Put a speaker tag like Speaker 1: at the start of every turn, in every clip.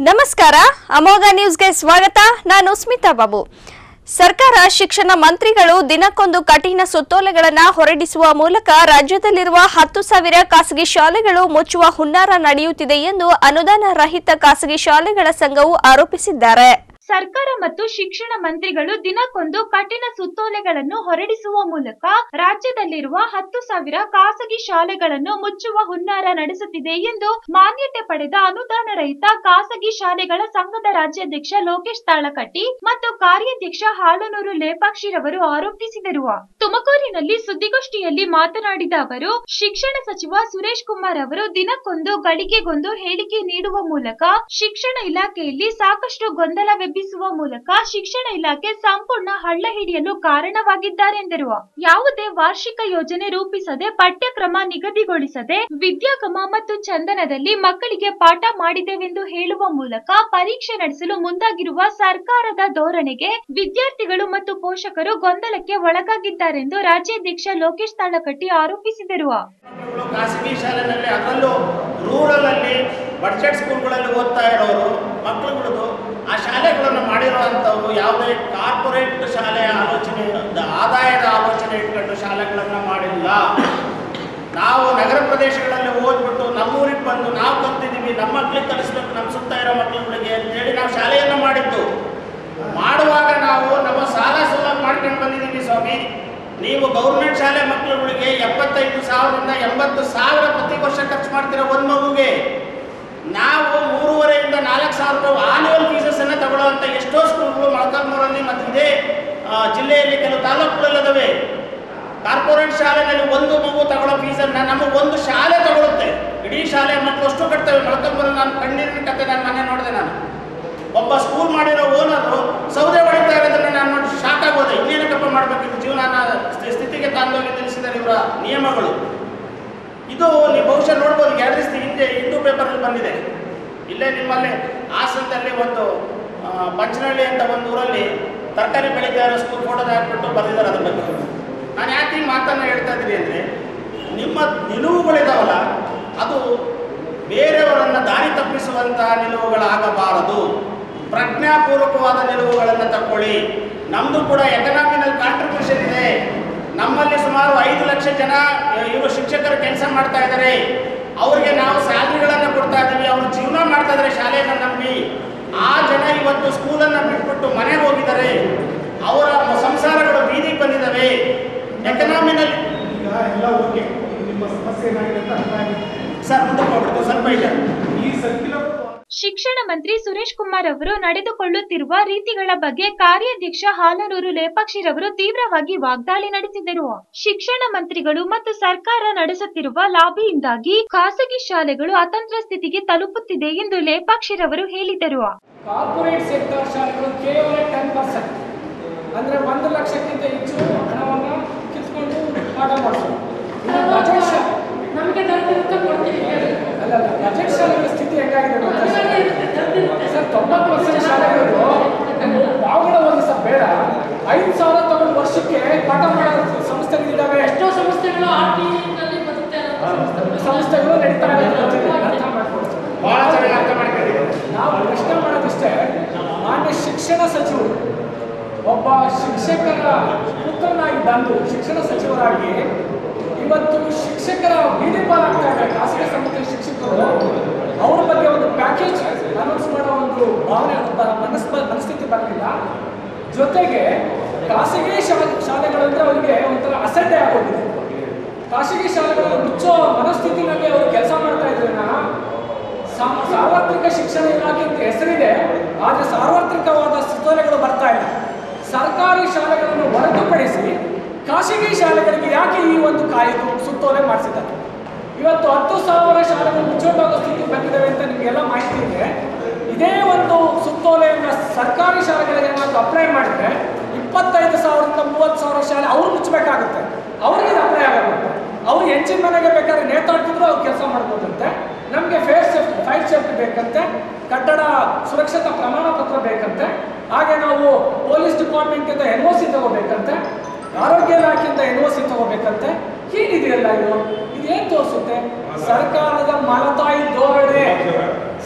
Speaker 1: ನಮಸ್ಕಾರ ಅಮೋಘ ನ್ಯೂಸ್ಗೆ ಸ್ವಾಗತ ನಾನು ಸ್ಮಿತಾ ಬಾಬು ಸರ್ಕಾರ ಶಿಕ್ಷಣ ಮಂತ್ರಿಗಳು ದಿನಕ್ಕೊಂದು ಕಠಿಣ ಸುತ್ತೋಲೆಗಳನ್ನು ಹೊರಡಿಸುವ ಮೂಲಕ ರಾಜ್ಯದಲ್ಲಿರುವ ಹತ್ತು ಸಾವಿರ ಖಾಸಗಿ ಶಾಲೆಗಳು ಮುಚ್ಚುವ ಹುನ್ನಾರ ನಡೆಯುತ್ತಿದೆ ಎಂದು ಅನುದಾನ ರಹಿತ ಖಾಸಗಿ ಶಾಲೆಗಳ ಸಂಘವು ಆರೋಪಿಸಿದ್ದಾರೆ
Speaker 2: ಸರ್ಕಾರ ಮತ್ತು ಶಿಕ್ಷಣ ಮಂತ್ರಿಗಳು ದಿನಕ್ಕೊಂದು ಕಠಿಣ ಸುತ್ತೋಲೆಗಳನ್ನು ಹೊರಡಿಸುವ ಮೂಲಕ ರಾಜ್ಯದಲ್ಲಿರುವ ಹತ್ತು ಸಾವಿರ ಖಾಸಗಿ ಶಾಲೆಗಳನ್ನು ಮುಚ್ಚುವ ಹುನ್ನಾರ ನಡೆಸುತ್ತಿದೆ ಎಂದು ಮಾನ್ಯತೆ ಪಡೆದ ಅನುದಾನ ರಹಿತ ಖಾಸಗಿ ಶಾಲೆಗಳ ಸಂಘದ ರಾಜ್ಯಾಧ್ಯಕ್ಷ ಲೋಕೇಶ್ ತಾಳಕಟ್ಟಿ ಮತ್ತು ಕಾರ್ಯಾಧ್ಯಕ್ಷ ಹಾಲನೂರು ಲೇಪಾಕ್ಷಿರವರು ಆರೋಪಿಸಿದರು ತುಮಕೂರಿನಲ್ಲಿ ಸುದ್ದಿಗೋಷ್ಠಿಯಲ್ಲಿ ಮಾತನಾಡಿದ ಅವರು ಶಿಕ್ಷಣ ಸಚಿವ ಸುರೇಶ್ ಕುಮಾರ್ ಅವರು ದಿನಕ್ಕೊಂದು ಗಳಿಗೆಗೊಂದು ಹೇಳಿಕೆ ನೀಡುವ ಮೂಲಕ ಶಿಕ್ಷಣ ಇಲಾಖೆಯಲ್ಲಿ ಸಾಕಷ್ಟು ಗೊಂದಲವೆಬ್ಬಿಸುವ ಮೂಲಕ ಶಿಕ್ಷಣ ಇಲಾಖೆ ಸಂಪೂರ್ಣ ಹಳ್ಳ ಹಿಡಿಯಲು ಕಾರಣವಾಗಿದ್ದಾರೆಂದರು ಯಾವುದೇ ವಾರ್ಷಿಕ ಯೋಜನೆ ರೂಪಿಸದೆ ಪಠ್ಯಕ್ರಮ ನಿಗದಿಗೊಳಿಸದೆ ವಿದ್ಯಾಗಮ ಮತ್ತು ಚಂದನದಲ್ಲಿ ಮಕ್ಕಳಿಗೆ ಪಾಠ ಮಾಡಿದೆವೆಂದು ಹೇಳುವ ಮೂಲಕ ಪರೀಕ್ಷೆ ನಡೆಸಲು ಮುಂದಾಗಿರುವ ಸರ್ಕಾರದ ಧೋರಣೆಗೆ ವಿದ್ಯಾರ್ಥಿಗಳು ಮತ್ತು ಪೋಷಕರು ಗೊಂದಲಕ್ಕೆ ಒಳಗಾಗಿದ್ದಾರೆಂದು ರಾಜ್ಯಾಧ್ಯಕ್ಷ ಲೋಕೇಶ್ ತಾಳಕಟ್ಟಿ ಆರೋಪಿಸಿದರು
Speaker 3: ಮಕ್ಕಳುಗಳು ಖಾಸಗಿ ಶಾಲೆನಲ್ಲಿ ಅದರಲ್ಲೂ ರೂರಲಲ್ಲಿ ಬಡ್ಜೆಟ್ ಸ್ಕೂಲ್ಗಳಲ್ಲಿ ಓದ್ತಾ ಇರೋರು ಮಕ್ಕಳುಗಳದು ಆ ಶಾಲೆಗಳನ್ನು ಮಾಡಿರುವಂಥವ್ರು ಯಾವುದೇ ಕಾರ್ಪೊರೇಟ್ ಶಾಲೆಯ ಆಲೋಚನೆ ದ- ಆದಾಯದ ಆಲೋಚನೆ ಇಟ್ಕೊಂಡು ಶಾಲೆಗಳನ್ನು ಮಾಡಿಲ್ಲ ನಾವು ನಗರ ಪ್ರದೇಶಗಳಲ್ಲಿ ಓದ್ಬಿಟ್ಟು ನಮ್ಮೂರಿಗೆ ಬಂದು ನಾವು ಕಲ್ತಿದ್ದೀವಿ ನಮ್ಮ ಮಕ್ಳಿಗೆ ಕಲಿಸ್ಬೇಕು ನಮ್ಮ ಸುತ್ತ ಇರೋ ಮಕ್ಕಳುಗಳಿಗೆ ಅಂತೇಳಿ ನಾವು ಶಾಲೆಯನ್ನು ಮಾಡಿದ್ದು ಮಾಡುವಾಗ ನಾವು ನಮ್ಮ ಸಾಲ ಸೂಲ ಮಾಡ್ಕೊಂಡು ಬಂದಿದ್ದೀವಿ ಸ್ವಾಮಿ ನೀವು ಗೌರ್ಮೆಂಟ್ ಶಾಲೆ ಮಕ್ಕಳುಗಳಿಗೆ ಎಪ್ಪತ್ತೈದು ಸಾವಿರದಿಂದ ಎಂಬತ್ತು ಸಾವಿರ ಪ್ರತಿ ವರ್ಷ ಖರ್ಚು ಮಾಡ್ತೀರ ಒಂದು ಮಗುಗೆ ನಾವು ಮೂರುವರೆಯಿಂದ ನಾಲ್ಕು ಸಾವಿರ ರೂಪಾಯಿ ಆನ್ಯುವಲ್ ಫೀಸಸ್ ಅನ್ನ ತಗೊಳ್ಳುವಂಥ ಎಷ್ಟೋ ಸ್ಕೂಲ್ಗಳು ಮೊಳಕಾಲ್ಮೂರಲ್ಲಿ ಮತ್ತು ಇದೇ ಆ, ಜಿಲ್ಲೆಯಲ್ಲಿ ಕೆಲವು ತಾಲೂಕುಗಳಲ್ಲದವೆ ಕಾರ್ಪೊರೇಟ್ ಶಾಲೆಯಲ್ಲಿ ಒಂದು ಮಗು ತಗೊಳ್ಳೋ ಫೀಸನ್ನ ನಮಗೆ ಒಂದು ಶಾಲೆ ತಗೊಳುತ್ತೆ ಇಡೀ ಶಾಲೆ ಮಕ್ಕಳು ಅಷ್ಟು ಕಟ್ತವೆ ಮೊಳಕಾಲ್ಮೂರಲ್ಲಿ ನಾನು ಕಣ್ಣೀರಿನ ಕತೆ ನಾನು ಮನೆ ನೋಡಿದೆ ನಾನು ಒಬ್ಬ ಸ್ಕೂಲ್ ಮಾಡಿರೋ ಓನರು ಸೌದೆ ಹೊಡಿತಾ ಇರೋದನ್ನ ನಾನು ನೋಡಿ ಶಾಕ್ ಆಗೋದೆ ಇನ್ನೇನಕ್ಕಪ್ಪ ಮಾಡಬೇಕಿತ್ತು ಜೀವನ ಸ್ಥಿತಿಗೆ ತಂದೋಗಿ ತಿಳಿಸಿದ್ದಾರೆ ಇವರ ನಿಯಮಗಳು ಇದು ನೀವು ಬಹುಶಃ ನೋಡ್ಬೋದು ಎರಡು ದಿವಸ ಹಿಂದೆ ಹಿಂದೂ ಪೇಪರಲ್ಲಿ ಬಂದಿದೆ ಇಲ್ಲೇ ನಿಮ್ಮಲ್ಲಿ ಹಾಸನದಲ್ಲಿ ಒಂದು ಆ, ಪಂಚನಹಳ್ಳಿ ಅಂತ ಒಂದು ಊರಲ್ಲಿ ತರಕಾರಿ ಬೆಳೀತಾ ಇರೋ ಸ್ಕೂಲ್ ಫೋಟೋದ ಹಾಕ್ಬಿಟ್ಟು ಬರೆದಿದ್ದಾರೆ ಅದ್ರ ಬಗ್ಗೆ ನಾನು ಯಾಕೆ ಈ ಮಾತನ್ನು ಹೇಳ್ತಾ ಇದ್ದೀನಿ ಅಂದರೆ ನಿಮ್ಮ ನಿಲುವುಗಳಿದಾವಲ್ಲ ಅದು ಬೇರೆಯವರನ್ನು ದಾರಿ ತಪ್ಪಿಸುವಂತಹ ನಿಲುವುಗಳಾಗಬಾರದು ಪ್ರಜ್ಞಾಪೂರ್ವಕವಾದ ನಿಲುವುಗಳನ್ನು ತಕ್ಕೊಳ್ಳಿ ನಮ್ಮದು ಕೂಡ ಎಕನಾಮಿನಲ್ಲಿ ಕಾಂಟ್ರಿಬ್ಯೂಷನ್ ಇದೆ ನಮ್ಮಲ್ಲಿ ಸುಮಾರು ಐದು ಲಕ್ಷ ಜನ ಇವರು ಶಿಕ್ಷಕರು ಕೆಲಸ ಮಾಡ್ತಾ ಇದ್ದಾರೆ ಅವ್ರಿಗೆ ನಾವು ಸ್ಯಾಲ್ರಿಗಳನ್ನು ಕೊಡ್ತಾ ಇದ್ದೀವಿ ಅವರು ಜೀವನ ಮಾಡ್ತಾ ಇದ್ದಾರೆ ಶಾಲೆಯನ್ನು ನಂಬಿ ಆ ಜನ ಇವತ್ತು ಸ್ಕೂಲನ್ನು ಬಿಟ್ಬಿಟ್ಟು ಮನೆಗೆ ಹೋಗಿದ್ದಾರೆ ಅವರ ಸಂಸಾರಗಳು ಬೀದಿಗೆ ಬಂದಿದ್ದಾವೆ ಎಕನಾಮಿನಲ್ಲಿ
Speaker 4: ಈಗ ಎಲ್ಲ ಓಕೆ ನಿಮ್ಮ ಸಮಸ್ಯೆ ಏನಾಗಿದೆ ಅಂತ ಅರ್ಥ ಆಗಿದೆ
Speaker 3: ಸರ್ ಮುಂದಕ್ಕೆ ಹೋಗ್ಬಿಡ್ತು ಸ್ವಲ್ಪ ಇದೆ
Speaker 4: ಈ ಸರ್ಕ್ಯುಲರ್
Speaker 2: ಶಿಕ್ಷಣ ಮಂತ್ರಿ ಸುರೇಶ್ ಕುಮಾರ್ ಅವರು ನಡೆದುಕೊಳ್ಳುತ್ತಿರುವ ರೀತಿಗಳ ಬಗ್ಗೆ ಕಾರ್ಯಾಧ್ಯಕ್ಷ ಹಾಲನೂರು ಲೇಪಾಕ್ಷಿರವರು ತೀವ್ರವಾಗಿ ವಾಗ್ದಾಳಿ ನಡೆಸಿದರು ಶಿಕ್ಷಣ ಮಂತ್ರಿಗಳು ಮತ್ತು ಸರ್ಕಾರ ನಡೆಸುತ್ತಿರುವ ಲಾಬಿಯಿಂದಾಗಿ ಖಾಸಗಿ ಶಾಲೆಗಳು ಅತಂತ್ರ ಸ್ಥಿತಿಗೆ ತಲುಪುತ್ತಿದೆ ಎಂದು ಲೇಪಾಕ್ಷಿರವರು ಹೇಳಿದರು
Speaker 5: ಕಾರ್ಪೊರೇಟ್ ಸೆಕ್ಟರ್ ಶಾಲೆಗಳು ಕೇವಲ ಟೆನ್ ಪರ್ಸೆಂಟ್ ಅಂದರೆ ಒಂದು ಲಕ್ಷಕ್ಕಿಂತ ಹೆಚ್ಚು ಹಣವನ್ನು ಕಿತ್ಕೊಂಡು ಪಾಠ ಮಾಡಿಸೋದು ಇನ್ನು ಬಜೆಟ್ ಶಾ
Speaker 6: ನಮಗೆ ದೊರಕಿರುತ್ತೆ ಕೊಡ್ತೀವಿ ಹೇಳಿ
Speaker 5: ಅಲ್ಲ ಅಲ್ಲ ಬಜೆಟ್ ಶಾಲೆಗಳ ಸ್ಥಿತಿ ಹೆಂಗಾಗಿದೆ ಗೊತ್ತಾ ಸರ್? ಸರ್ ತೊಂಬತ್ತು ಪರ್ಸೆಂಟ್ ಶಾಲೆಗಳು ಬಾವುಗಳ ಒಂದು ಸಹ ಬೇಡ ಐದು ಸಾವಿರ ತಗೊಂಡು ವರ್ಷಕ್ಕೆ ಪಾಠ ಮಾಡೋ ಸಂಸ್ಥೆಗಳಿದ್ದಾವೆ
Speaker 6: ಎಷ್ಟೋ ಸಂಸ್ಥೆಗಳು ಆರ್ ಟಿ ನಲ್ಲಿ ಬದುಕ್ತಾ ಇರೋ
Speaker 5: ಸಂಸ್ಥೆಗಳು ನಡೀತಾ ಇರೋದು ಅರ್ಥ ಮಾಡ್ಕೊಳ್ತೀವಿ
Speaker 3: ಭಾಳ ಚೆನ್ನಾಗಿ ಅರ್ಥ ಮಾಡ್ಕೊಂಡಿದ್ದೀವಿ
Speaker 5: ನಾವು ಪ್ರಶ್ನೆ ಮಾಡೋದಿಷ್ಟೇ ಮಾನ್ಯ ಶಿಕ್ಷಣ ಸಚಿವರು ಒಬ್ಬ ಶಿಕ್ಷಕರ ಪುತ್ರನಾಗಿ ಬಂದು ಶಿಕ್ಷಣ ಸಚಿವರಾಗಿ ಇವತ್ತು ಶಿಕ್ಷಕರ ಬೀದಿ ಪಾಲಾಗ್ತಾ ಇದ್ದಾರೆ ಖಾಸಗಿ ಸಂಸ್ಥೆ ಶಿಕ್ಷಕರು ಅವ್ರ ಬಗ್ಗೆ ಒಂದು ಪ್ಯಾಕೇಜ್ ಅನೌನ್ಸ್ ಮಾಡೋ ಒಂದು ಭಾವನೆ ಬ- ಮನಸ್ ಮನಸ್ಥಿತಿ ಬರಲಿಲ್ಲ ಜೊತೆಗೆ ಖಾಸಗಿ ಶಾಲೆ ಶಾಲೆಗಳಂದ್ರೆ ಅವರಿಗೆ ಒಂಥರ ಅಸಡ್ಡೆ ಆಗೋಗಿದೆ ಖಾಸಗಿ ಶಾಲೆಗಳನ್ನು ಮುಚ್ಚೋ ಮನಸ್ಥಿತಿನಲ್ಲಿ ಅವರು ಕೆಲಸ ಮಾಡ್ತಾ ಇದ್ರನ್ನ ಸಾ- ಸಾರ್ವತ್ರಿಕ ಶಿಕ್ಷಣ ಇಲಾಖೆ ಅಂತ ಹೆಸರಿದೆ ಆದರೆ ಸಾರ್ವತ್ರಿಕವಾದ ಸುತ್ತೋಲೆಗಳು ಬರ್ತಾ ಇಲ್ಲ ಸರ್ಕಾರಿ ಶಾಲೆಗಳನ್ನು ಹೊರತುಪಡಿಸಿ ಖಾಸಗಿ ಶಾಲೆಗಳಿಗೆ ಯಾಕೆ ಈ ಒಂದು ಕಾಯ್ದು ಸುತ್ತೋಲೆ ಮಾಡಿಸಿದ್ದಾರೆ ಇವತ್ತು ಹತ್ತು ಸಾವಿರ ಶಾಲೆಗಳು ಮುಚ್ಚೋಟೋಗೋ ಸ್ಥಿತಿ ಬಂದಿದ್ದಾವೆ ಅಂತ ನಿಮಗೆಲ್ಲ ಮಾಹಿತಿ ಇದೆ ಇದೇ ಒಂದು ಸುತ್ತೋಲೆಯನ್ನು ಸರ್ಕಾರಿ ಶಾಲೆಗಳಿಗೆ ಏನಾದ್ರು ಅಪ್ಲೈ ಮಾಡಿದ್ರೆ ಇಪ್ಪತ್ತೈದು ಸಾವಿರದಿಂದ ಮೂವತ್ತು ಸಾವಿರ ಶಾಲೆ ಅವ್ರು ಮುಚ್ಚಬೇಕಾಗುತ್ತೆ ಅವ್ರಿಗೆ ಇದು ಅಪ್ಲೈ ಆಗುತ್ತೆ ಅವ್ರು ಹೆಂಚಿನ ಮನೆಗೆ ಬೇಕಾದ್ರೆ ನೇತಾಡ್ತಿದ್ರು ಅವ್ರು ಕೆಲಸ ಮಾಡ್ಬೋದಂತೆ ನಮಗೆ ಫೇರ್ ಸೇಫ್ಟಿ ಫೈರ್ ಸೇಫ್ಟಿ ಬೇಕಂತೆ ಕಟ್ಟಡ ಸುರಕ್ಷತಾ ಪ್ರಮಾಣ ಪತ್ರ ಬೇಕಂತೆ ಹಾಗೆ ನಾವು ಪೊಲೀಸ್ ಡಿಪಾರ್ಟ್ಮೆಂಟಿಂದ ಎನ್ ಒ ಸಿ ತಗೋಬೇಕಂತೆ ಆರೋಗ್ಯ ಇಲಾಖೆಯಿಂದ ಎನ್ ಒ ಸಿ ತಗೋಬೇಕಂತೆ ಏನಿದೆಯಲ್ಲ ಇದು ಇದೇನು ತೋರಿಸುತ್ತೆ ಸರ್ಕಾರದ ಮಲತಾಯಿ ಧೋರಣೆ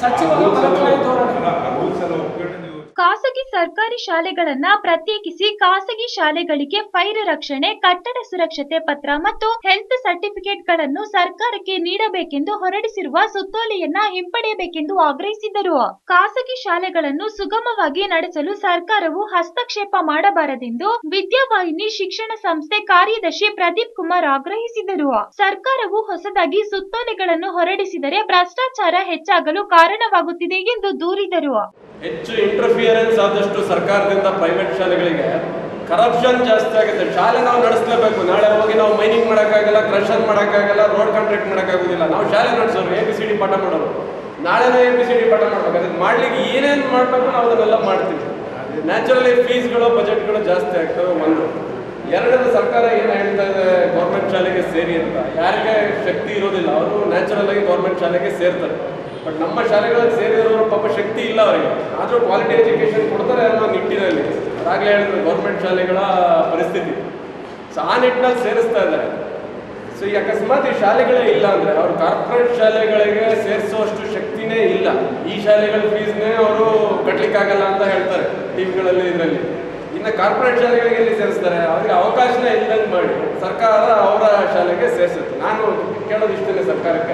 Speaker 5: ಸಚಿವರ ಬಲಗೈ ಧೋರಣೆ
Speaker 7: ರೂಲ್ಸ್ ಎಲ್ಲ ಒಪ್ಕೊಂಡು ನೀವು
Speaker 2: ಖಾಸಗಿ ಸರ್ಕಾರಿ ಶಾಲೆಗಳನ್ನ ಪ್ರತ್ಯೇಕಿಸಿ ಖಾಸಗಿ ಶಾಲೆಗಳಿಗೆ ಫೈರ್ ರಕ್ಷಣೆ ಕಟ್ಟಡ ಸುರಕ್ಷತೆ ಪತ್ರ ಮತ್ತು ಹೆಲ್ತ್ ಸರ್ಟಿಫಿಕೇಟ್ ಗಳನ್ನು ಸರ್ಕಾರಕ್ಕೆ ನೀಡಬೇಕೆಂದು ಹೊರಡಿಸಿರುವ ಸುತ್ತೋಲೆಯನ್ನ ಹಿಂಪಡೆಯಬೇಕೆಂದು ಆಗ್ರಹಿಸಿದರು ಖಾಸಗಿ ಶಾಲೆಗಳನ್ನು ಸುಗಮವಾಗಿ ನಡೆಸಲು ಸರ್ಕಾರವು ಹಸ್ತಕ್ಷೇಪ ಮಾಡಬಾರದೆಂದು ವಿದ್ಯಾವಾಹಿನಿ ಶಿಕ್ಷಣ ಸಂಸ್ಥೆ ಕಾರ್ಯದರ್ಶಿ ಪ್ರದೀಪ್ ಕುಮಾರ್ ಆಗ್ರಹಿಸಿದರು ಸರ್ಕಾರವು ಹೊಸದಾಗಿ ಸುತ್ತೋಲೆಗಳನ್ನು ಹೊರಡಿಸಿದರೆ ಭ್ರಷ್ಟಾಚಾರ ಹೆಚ್ಚಾಗಲು ಕಾರಣವಾಗುತ್ತಿದೆ ಎಂದು ದೂರಿದರು
Speaker 8: ಹೆಚ್ಚು ಇಂಟರ್ಫಿಯರೆನ್ಸ್ ಆದಷ್ಟು ಸರ್ಕಾರದಿಂದ ಪ್ರೈವೇಟ್ ಶಾಲೆಗಳಿಗೆ ಕರಪ್ಷನ್ ಜಾಸ್ತಿ ಆಗುತ್ತೆ ಶಾಲೆ ನಾವು ನಡೆಸಲೇಬೇಕು ನಾಳೆ ಹೋಗಿ ನಾವು ಮೈನಿಂಗ್ ಮಾಡೋಕ್ಕಾಗಲ್ಲ ಕ್ರಷರ್ ಮಾಡೋಕ್ಕಾಗಲ್ಲ ರೋಡ್ ಕಾಂಟ್ರಾಕ್ಟ್ ಮಾಡೋಕ್ಕಾಗೋದಿಲ್ಲ ನಾವು ಶಾಲೆ ನಡೆಸೋರು ಎ ಬಿ ಸಿ ಡಿ ಪಾಠ ಮಾಡೋರು ನಾಳೆನೇ ಎ ಬಿ ಸಿ ಡಿ ಪಾಠ ಮಾಡ್ಬೇಕು ಅದಕ್ಕೆ ಮಾಡ್ಲಿಕ್ಕೆ ಏನೇನು ಮಾಡಬೇಕು ನಾವು ಅದನ್ನೆಲ್ಲ ಮಾಡ್ತೀವಿ ನ್ಯಾಚುರಲಿ ಫೀಸ್ಗಳು ಬಜೆಟ್ಗಳು ಜಾಸ್ತಿ ಆಗ್ತವೆ ಒಂದು ಎರಡನೇದು ಸರ್ಕಾರ ಏನು ಹೇಳ್ತಾ ಇದೆ ಗೌರ್ಮೆಂಟ್ ಶಾಲೆಗೆ ಸೇರಿ ಅಂತ ಯಾರಿಗೆ ಶಕ್ತಿ ಇರೋದಿಲ್ಲ ಅವರು ನ್ಯಾಚುರಲ್ ಆಗಿ ಗೌರ್ಮೆಂಟ್ ಶಾಲೆಗೆ ಸೇರ್ತಾರೆ ಬಟ್ ನಮ್ಮ ಶಾಲೆಗಳಲ್ಲಿ ಸೇರಿರೋರು ಪಾಪ ಶಕ್ತಿ ಇಲ್ಲ ಅವರಿಗೆ ಆದರೂ ಕ್ವಾಲಿಟಿ ಎಜುಕೇಷನ್ ಕೊಡ್ತಾರೆ ಅನ್ನೋ ನಿಟ್ಟಿನಲ್ಲಿ ಅದಾಗಲೇ ಹೇಳಿದ್ರು ಗೌರ್ಮೆಂಟ್ ಶಾಲೆಗಳ ಪರಿಸ್ಥಿತಿ ಸೊ ಆ ನಿಟ್ಟಿನಲ್ಲಿ ಸೇರಿಸ್ತಾ ಇದ್ದಾರೆ ಸೊ ಈ ಅಕಸ್ಮಾತ್ ಈ ಶಾಲೆಗಳೇ ಇಲ್ಲ ಅಂದರೆ ಅವ್ರು ಕಾರ್ಪೊರೇಟ್ ಶಾಲೆಗಳಿಗೆ ಸೇರಿಸುವಷ್ಟು ಶಕ್ತಿನೇ ಇಲ್ಲ ಈ ಶಾಲೆಗಳ ಫೀಸ್ನೇ ಅವರು ಕಟ್ಟಲಿಕ್ಕಾಗಲ್ಲ ಅಂತ ಹೇಳ್ತಾರೆ ಟಿ ವಿಗಳಲ್ಲಿ ಇದರಲ್ಲಿ ಇನ್ನು ಕಾರ್ಪೊರೇಟ್ ಶಾಲೆಗಳಿಗೆ ಎಲ್ಲಿ ಸೇರಿಸ್ತಾರೆ ಅವ್ರಿಗೆ ಅವಕಾಶನೇ ಇಲ್ಲದಂಗೆ ಮಾಡಿ ಸರ್ಕಾರ ಅವರ ಶಾಲೆಗೆ ಸೇರಿಸುತ್ತೆ ನಾನು ಕೇಳೋದು ಇಷ್ಟೇ ಸರ್ಕಾರಕ್ಕೆ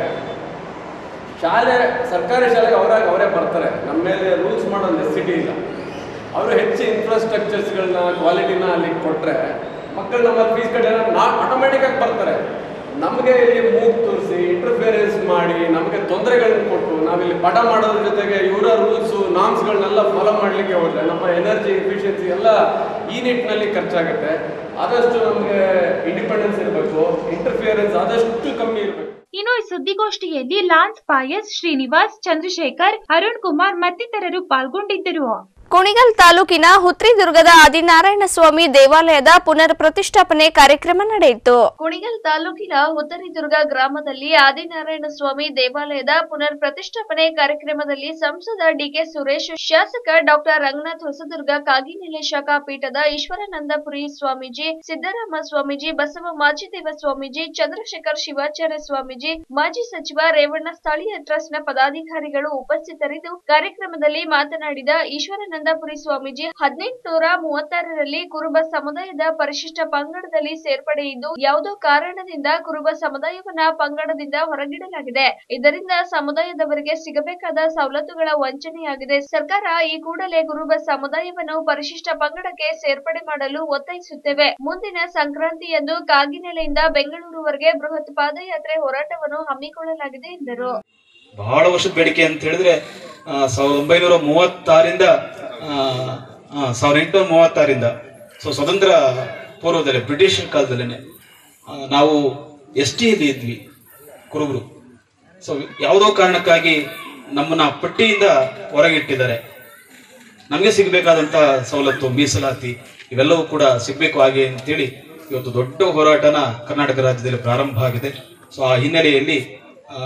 Speaker 8: ಶಾಲೆ ಸರ್ಕಾರಿ ಶಾಲೆಗೆ ಅವರಾಗಿ ಅವರೇ ಬರ್ತಾರೆ ನಮ್ಮ ಮೇಲೆ ರೂಲ್ಸ್ ಮಾಡೋ ನೆಸಿಟಿ ಇಲ್ಲ ಅವರು ಹೆಚ್ಚು ಇನ್ಫ್ರಾಸ್ಟ್ರಕ್ಚರ್ಸ್ಗಳನ್ನ ಕ್ವಾಲಿಟಿನ ಅಲ್ಲಿ ಕೊಟ್ಟರೆ ಮಕ್ಕಳು ನಮ್ಮಲ್ಲಿ ಫೀಸ್ ಕಟ್ಟಿ ನಾ ಆಟೋಮೆಟಿಕ್ಕಾಗಿ ಬರ್ತಾರೆ ನಮಗೆ ಇಲ್ಲಿ ಮೂಗ್ ತೋರಿಸಿ ಇಂಟರ್ಫಿಯರೆನ್ಸ್ ಮಾಡಿ ನಮಗೆ ತೊಂದರೆಗಳನ್ನ ಕೊಟ್ಟು ನಾವಿಲ್ಲಿ ಪಾಠ ಮಾಡೋದ್ರ ಜೊತೆಗೆ ಇವರ ರೂಲ್ಸು ನಾಮ್ಸ್ಗಳನ್ನೆಲ್ಲ ಫಾಲೋ ಮಾಡಲಿಕ್ಕೆ ಹೋದರೆ ನಮ್ಮ ಎನರ್ಜಿ ಎಫಿಷಿಯನ್ಸಿ ಎಲ್ಲ ಈ ನಿಟ್ಟಿನಲ್ಲಿ ಖರ್ಚಾಗುತ್ತೆ ಆದಷ್ಟು ನಮಗೆ ಇಂಡಿಪೆಂಡೆನ್ಸ್ ಇರಬೇಕು ಇಂಟರ್ಫಿಯರೆನ್ಸ್ ಆದಷ್ಟು ಕಮ್ಮಿ ಇರಬೇಕು
Speaker 2: ಇನ್ನು ಈ ಸುದ್ದಿಗೋಷ್ಠಿಯಲ್ಲಿ ಲಾನ್ಸ್ ಪಾಯಸ್ ಶ್ರೀನಿವಾಸ್ ಚಂದ್ರಶೇಖರ್ ಅರುಣ್ ಕುಮಾರ್ ಮತ್ತಿತರರು ಪಾಲ್ಗೊಂಡಿದ್ದರು
Speaker 1: ಕುಣಿಗಲ್ ತಾಲೂಕಿನ ಹುತ್ರಿದುರ್ಗದ ಆದಿನಾರಾಯಣ ಸ್ವಾಮಿ ದೇವಾಲಯದ ಪುನರ್ ಪ್ರತಿಷ್ಠಾಪನೆ ಕಾರ್ಯಕ್ರಮ ನಡೆಯಿತು
Speaker 9: ಕುಣಿಗಲ್ ತಾಲೂಕಿನ ಹುತ್ತರಿದುರ್ಗ ಗ್ರಾಮದಲ್ಲಿ ಆದಿನಾರಾಯಣ ಸ್ವಾಮಿ ದೇವಾಲಯದ ಪುನರ್ ಪ್ರತಿಷ್ಠಾಪನೆ ಕಾರ್ಯಕ್ರಮದಲ್ಲಿ ಸಂಸದ ಡಿಕೆ ಸುರೇಶ್ ಶಾಸಕ ಡಾಕ್ಟರ್ ರಂಗನಾಥ್ ಹೊಸದುರ್ಗ ಕಾಗಿನೆಲೆ ಶಾಖಾ ಪೀಠದ ಈಶ್ವರಾನಂದಪುರಿ ಸ್ವಾಮೀಜಿ ಸಿದ್ದರಾಮ ಸ್ವಾಮೀಜಿ ಬಸವ ಮಾಚಿದೇವ ಸ್ವಾಮೀಜಿ ಚಂದ್ರಶೇಖರ್ ಶಿವಾಚಾರ್ಯ ಸ್ವಾಮೀಜಿ ಮಾಜಿ ಸಚಿವ ರೇವಣ್ಣ ಸ್ಥಳೀಯ ಟ್ರಸ್ಟ್ನ ಪದಾಧಿಕಾರಿಗಳು ಉಪಸ್ಥಿತರಿದ್ದು ಕಾರ್ಯಕ್ರಮದಲ್ಲಿ ಮಾತನಾಡಿದ ಈಶ್ವರಾನಂದಪುರಿ ಸ್ವಾಮೀಜಿ ಹದಿನೆಂಟುನೂರ ಮೂವತ್ತಾರರಲ್ಲಿ ಕುರುಬ ಸಮುದಾಯದ ಪರಿಶಿಷ್ಟ ಪಂಗಡದಲ್ಲಿ ಸೇರ್ಪಡೆ ಇದ್ದು ಯಾವುದೋ ಕಾರಣದಿಂದ ಕುರುಬ ಸಮುದಾಯವನ್ನ ಪಂಗಡದಿಂದ ಹೊರಗಿಡಲಾಗಿದೆ ಇದರಿಂದ ಸಮುದಾಯದವರಿಗೆ ಸಿಗಬೇಕಾದ ಸವಲತ್ತುಗಳ ವಂಚನೆಯಾಗಿದೆ ಸರ್ಕಾರ ಈ ಕೂಡಲೇ ಕುರುಬ ಸಮುದಾಯವನ್ನು ಪರಿಶಿಷ್ಟ ಪಂಗಡಕ್ಕೆ ಸೇರ್ಪಡೆ ಮಾಡಲು ಒತ್ತಾಯಿಸುತ್ತೇವೆ ಮುಂದಿನ ಸಂಕ್ರಾಂತಿಯಂದು ಕಾಗಿನೆಲೆಯಿಂದ ಬೆಂಗಳೂರುವರೆಗೆ ಬೃಹತ್ ಪಾದಯಾತ್ರೆ ಹೋರಾಟವನ್ನು ಹಮ್ಮಿಕೊಳ್ಳಲಾಗಿದೆ ಎಂದರು
Speaker 10: ಬಹಳ ವರ್ಷದ ಬೇಡಿಕೆ ಅಂತ ಹೇಳಿದ್ರೆ ಆ, ಸಾವಿರದ ಒಂಬೈನೂರ ಮೂವತ್ತಾರಿಂದ ಆ, ಆ, ಸಾವಿರದ ಎಂಟುನೂರ ಮೂವತ್ತಾರಿಂದ ಸೊ ಸ್ವತಂತ್ರ ಪೂರ್ವದಲ್ಲೇ ಬ್ರಿಟಿಷ್ ಕಾಲದಲ್ಲೇ ನಾವು ಎಸ್ ಟಿಯಲ್ಲಿ ಇದ್ವಿ ಕುರುಬರು ಸೊ ಯಾವುದೋ ಕಾರಣಕ್ಕಾಗಿ ನಮ್ಮನ್ನ ಪಟ್ಟಿಯಿಂದ ಹೊರಗಿಟ್ಟಿದ್ದಾರೆ ನಮಗೆ ಸಿಗಬೇಕಾದಂಥ ಸವಲತ್ತು ಮೀಸಲಾತಿ ಇವೆಲ್ಲವೂ ಕೂಡ ಸಿಗಬೇಕು ಹಾಗೆ ಅಂತೇಳಿ ಇವತ್ತು ದೊಡ್ಡ ಹೋರಾಟನ ಕರ್ನಾಟಕ ರಾಜ್ಯದಲ್ಲಿ ಪ್ರಾರಂಭ ಆಗಿದೆ ಸೊ ಆ ಹಿನ್ನೆಲೆಯಲ್ಲಿ ಆ,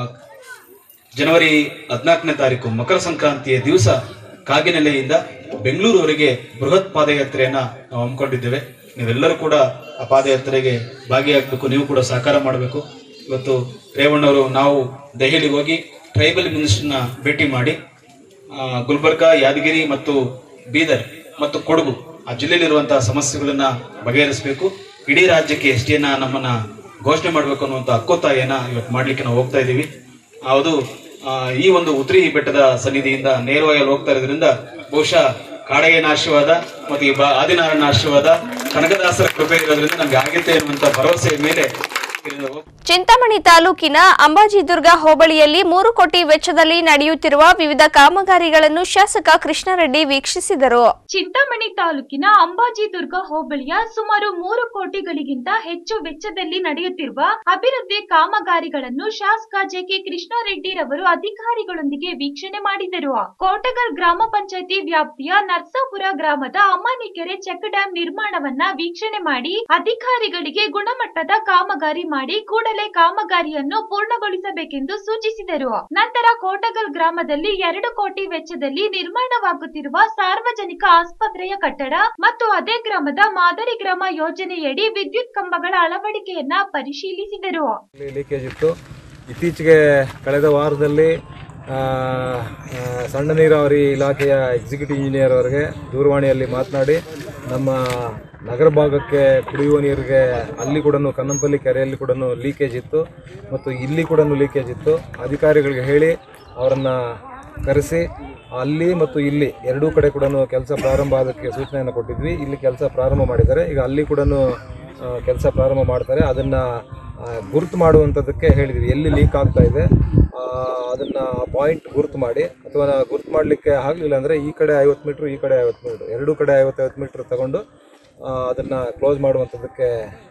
Speaker 10: ಜನವರಿ ಹದಿನಾಲ್ಕನೇ ತಾರೀಕು ಮಕರ ಸಂಕ್ರಾಂತಿಯ ದಿವಸ ಕಾಗಿನೆಲೆಯಿಂದ ಬೆಂಗಳೂರುವರೆಗೆ ಬೃಹತ್ ಪಾದಯಾತ್ರೆಯನ್ನ ನಾವು ಹಮ್ಮಿಕೊಂಡಿದ್ದೇವೆ ನೀವೆಲ್ಲರೂ ಕೂಡ ಆ ಪಾದಯಾತ್ರೆಗೆ ಭಾಗಿಯಾಗಬೇಕು ನೀವು ಕೂಡ ಸಹಕಾರ ಮಾಡಬೇಕು ಇವತ್ತು ರೇವಣ್ಣವರು ನಾವು ದೆಹಲಿಗೆ ಹೋಗಿ ಟ್ರೈಬಲ್ ಮಿನಿಸ್ಟರ್ನ ಭೇಟಿ ಮಾಡಿ ಆ, ಗುಲ್ಬರ್ಗ ಯಾದಗಿರಿ ಮತ್ತು ಬೀದರ್ ಮತ್ತು ಕೊಡಗು ಆ ಜಿಲ್ಲೆಯಲ್ಲಿರುವಂತಹ ಸಮಸ್ಯೆಗಳನ್ನ ಬಗೆಹರಿಸಬೇಕು ಇಡೀ ರಾಜ್ಯಕ್ಕೆ ಎಸ್ ಟಿಯನ್ನ ನಮ್ಮನ್ನ ಘೋಷಣೆ ಮಾಡಬೇಕು ಅನ್ನುವಂಥ ಹಕ್ಕೊತ್ತಾಯನ ಇವತ್ತು ಮಾಡ್ಲಿಕ್ಕೆ ನಾವು ಹೋಗ್ತಾ ಇದ್ದೀವಿ ಅದು ಆ, ಈ ಒಂದು ಉತ್ರಿ ಬೆಟ್ಟದ ಸನ್ನಿಧಿಯಿಂದ ನೇರವಾಗಿ ಅಲ್ಲಿ ಹೋಗ್ತಾ ಇರೋದ್ರಿಂದ ಬಹುಶಃ ಕಾಡಗಿನ ಆಶೀರ್ವಾದ ಮತ್ತು ಈ ಬಾ- ಆದಿನಾರಾಯಣ ಆಶೀರ್ವಾದ ಕನಕದಾಸರ ಕೃಪೆ ಇರೋದ್ರಿಂದ ನಮ್ಗೆ ಆಗುತ್ತೆ ಅನ್ನುವಂಥ ಭರವಸೆಯ ಮೇಲೆ ಇಲ್ಲಿಂದ ಹೋಗ್-
Speaker 1: ಚಿಂತಾಮಣಿ ತಾಲೂಕಿನ ಅಂಬಾಜಿದುರ್ಗ ಹೋಬಳಿಯಲ್ಲಿ ಮೂರು ಕೋಟಿ ವೆಚ್ಚದಲ್ಲಿ ನಡೆಯುತ್ತಿರುವ ವಿವಿಧ ಕಾಮಗಾರಿಗಳನ್ನು ಶಾಸಕ ಕೃಷ್ಣಾರೆಡ್ಡಿ ವೀಕ್ಷಿಸಿದರು
Speaker 2: ಚಿಂತಾಮಣಿ ತಾಲೂಕಿನ ಅಂಬಾಜಿದುರ್ಗ ಹೋಬಳಿಯ ಸುಮಾರು ಮೂರು ಕೋಟಿಗಳಿಗಿಂತ ಹೆಚ್ಚು ವೆಚ್ಚದಲ್ಲಿ ನಡೆಯುತ್ತಿರುವ ಅಭಿವೃದ್ಧಿ ಕಾಮಗಾರಿಗಳನ್ನು ಶಾಸಕ ಜೆಕೆ ಕೃಷ್ಣಾರೆಡ್ಡಿ ರವರು ಅಧಿಕಾರಿಗಳೊಂದಿಗೆ ವೀಕ್ಷಣೆ ಮಾಡಿದರು ಕೋಟಗಲ್ ಗ್ರಾಮ ಪಂಚಾಯತಿ ವ್ಯಾಪ್ತಿಯ ನರ್ಸಾಪುರ ಗ್ರಾಮದ ಅಮ್ಮಾನಿಕೆರೆ ಚೆಕ್ ಡ್ಯಾಂ ನಿರ್ಮಾಣವನ್ನ ವೀಕ್ಷಣೆ ಮಾಡಿ ಅಧಿಕಾರಿಗಳಿಗೆ ಗುಣಮಟ್ಟದ ಕಾಮಗಾರಿ ಮಾಡಿ ಕೂಡಲೇ ಕಾಮಗಾರಿಯನ್ನು ಪೂರ್ಣಗೊಳಿಸಬೇಕೆಂದು ಸೂಚಿಸಿದರು ನಂತರ ಕೋಟಗಲ್ ಗ್ರಾಮದಲ್ಲಿ ಎರಡು ಕೋಟಿ ವೆಚ್ಚದಲ್ಲಿ ನಿರ್ಮಾಣವಾಗುತ್ತಿರುವ ಸಾರ್ವಜನಿಕ ಆಸ್ಪತ್ರೆಯ ಕಟ್ಟಡ ಮತ್ತು ಅದೇ ಗ್ರಾಮದ ಮಾದರಿ ಗ್ರಾಮ ಯೋಜನೆಯಡಿ ವಿದ್ಯುತ್ ಕಂಬಗಳ ಅಳವಡಿಕೆಯನ್ನ ಪರಿಶೀಲಿಸಿದರು
Speaker 11: ಲೀಕೇಜ್ ಇತ್ತು ಇತ್ತೀಚೆಗೆ ಕಳೆದ ವಾರದಲ್ಲಿ
Speaker 7: ಆ, ಆ, ಸಣ್ಣ ನೀರಾವರಿ ಇಲಾಖೆಯ ಎಕ್ಸಿಕ್ಯೂಟಿವ್ ಇಂಜಿನಿಯರ್ ಅವರಿಗೆ ದೂರವಾಣಿಯಲ್ಲಿ ಮಾತನಾಡಿ ನಮ್ಮ ನಗರ ಭಾಗಕ್ಕೆ ಕುಡಿಯುವ ನೀರಿಗೆ ಅಲ್ಲಿ ಕೂಡ ಕನ್ನಂಪಲ್ಲಿ ಕೆರೆಯಲ್ಲಿ ಕೂಡ ಲೀಕೇಜ್ ಇತ್ತು ಮತ್ತು ಇಲ್ಲಿ ಕೂಡ ಲೀಕೇಜ್ ಇತ್ತು ಅಧಿಕಾರಿಗಳಿಗೆ ಹೇಳಿ ಅವರನ್ನು ಕರೆಸಿ ಅಲ್ಲಿ ಮತ್ತು ಇಲ್ಲಿ ಎರಡೂ ಕಡೆ ಕೂಡ ಕೆಲಸ ಪ್ರಾರಂಭ ಆಗೋಕ್ಕೆ ಸೂಚನೆಯನ್ನು ಕೊಟ್ಟಿದ್ವಿ ಇಲ್ಲಿ ಕೆಲಸ ಪ್ರಾರಂಭ ಮಾಡಿದ್ದಾರೆ ಈಗ ಅಲ್ಲಿ ಕೂಡ ಕೆಲಸ ಪ್ರಾರಂಭ ಮಾಡ್ತಾರೆ ಅದನ್ನು ಗುರುತು ಮಾಡುವಂಥದ್ದಕ್ಕೆ ಹೇಳಿದ್ವಿ ಎಲ್ಲಿ ಲೀಕ್ ಆಗ್ತಾ ಇದೆ ಆ, ಅದನ್ನ ಪಾಯಿಂಟ್ ಗುರುತು ಮಾಡಿ ಅಥವಾ ಗುರುತು ಮಾಡಲಿಕ್ಕೆ ಆಗಲಿಲ್ಲ ಅಂದರೆ ಈ ಕಡೆ ಐವತ್ತು ಮೀಟ್ರ್ ಈ ಕಡೆ ಐವತ್ತು ಮೀಟ್ರ್ ಎರಡೂ ಕಡೆ ಐವತ್ತೈವತ್ತು ಮೀಟ್ರ್ ತಗೊಂಡು ಆ, ಅದನ್ನ ಕ್ಲೋಸ್ ಮಾಡುವಂಥದ್ದಕ್ಕೆ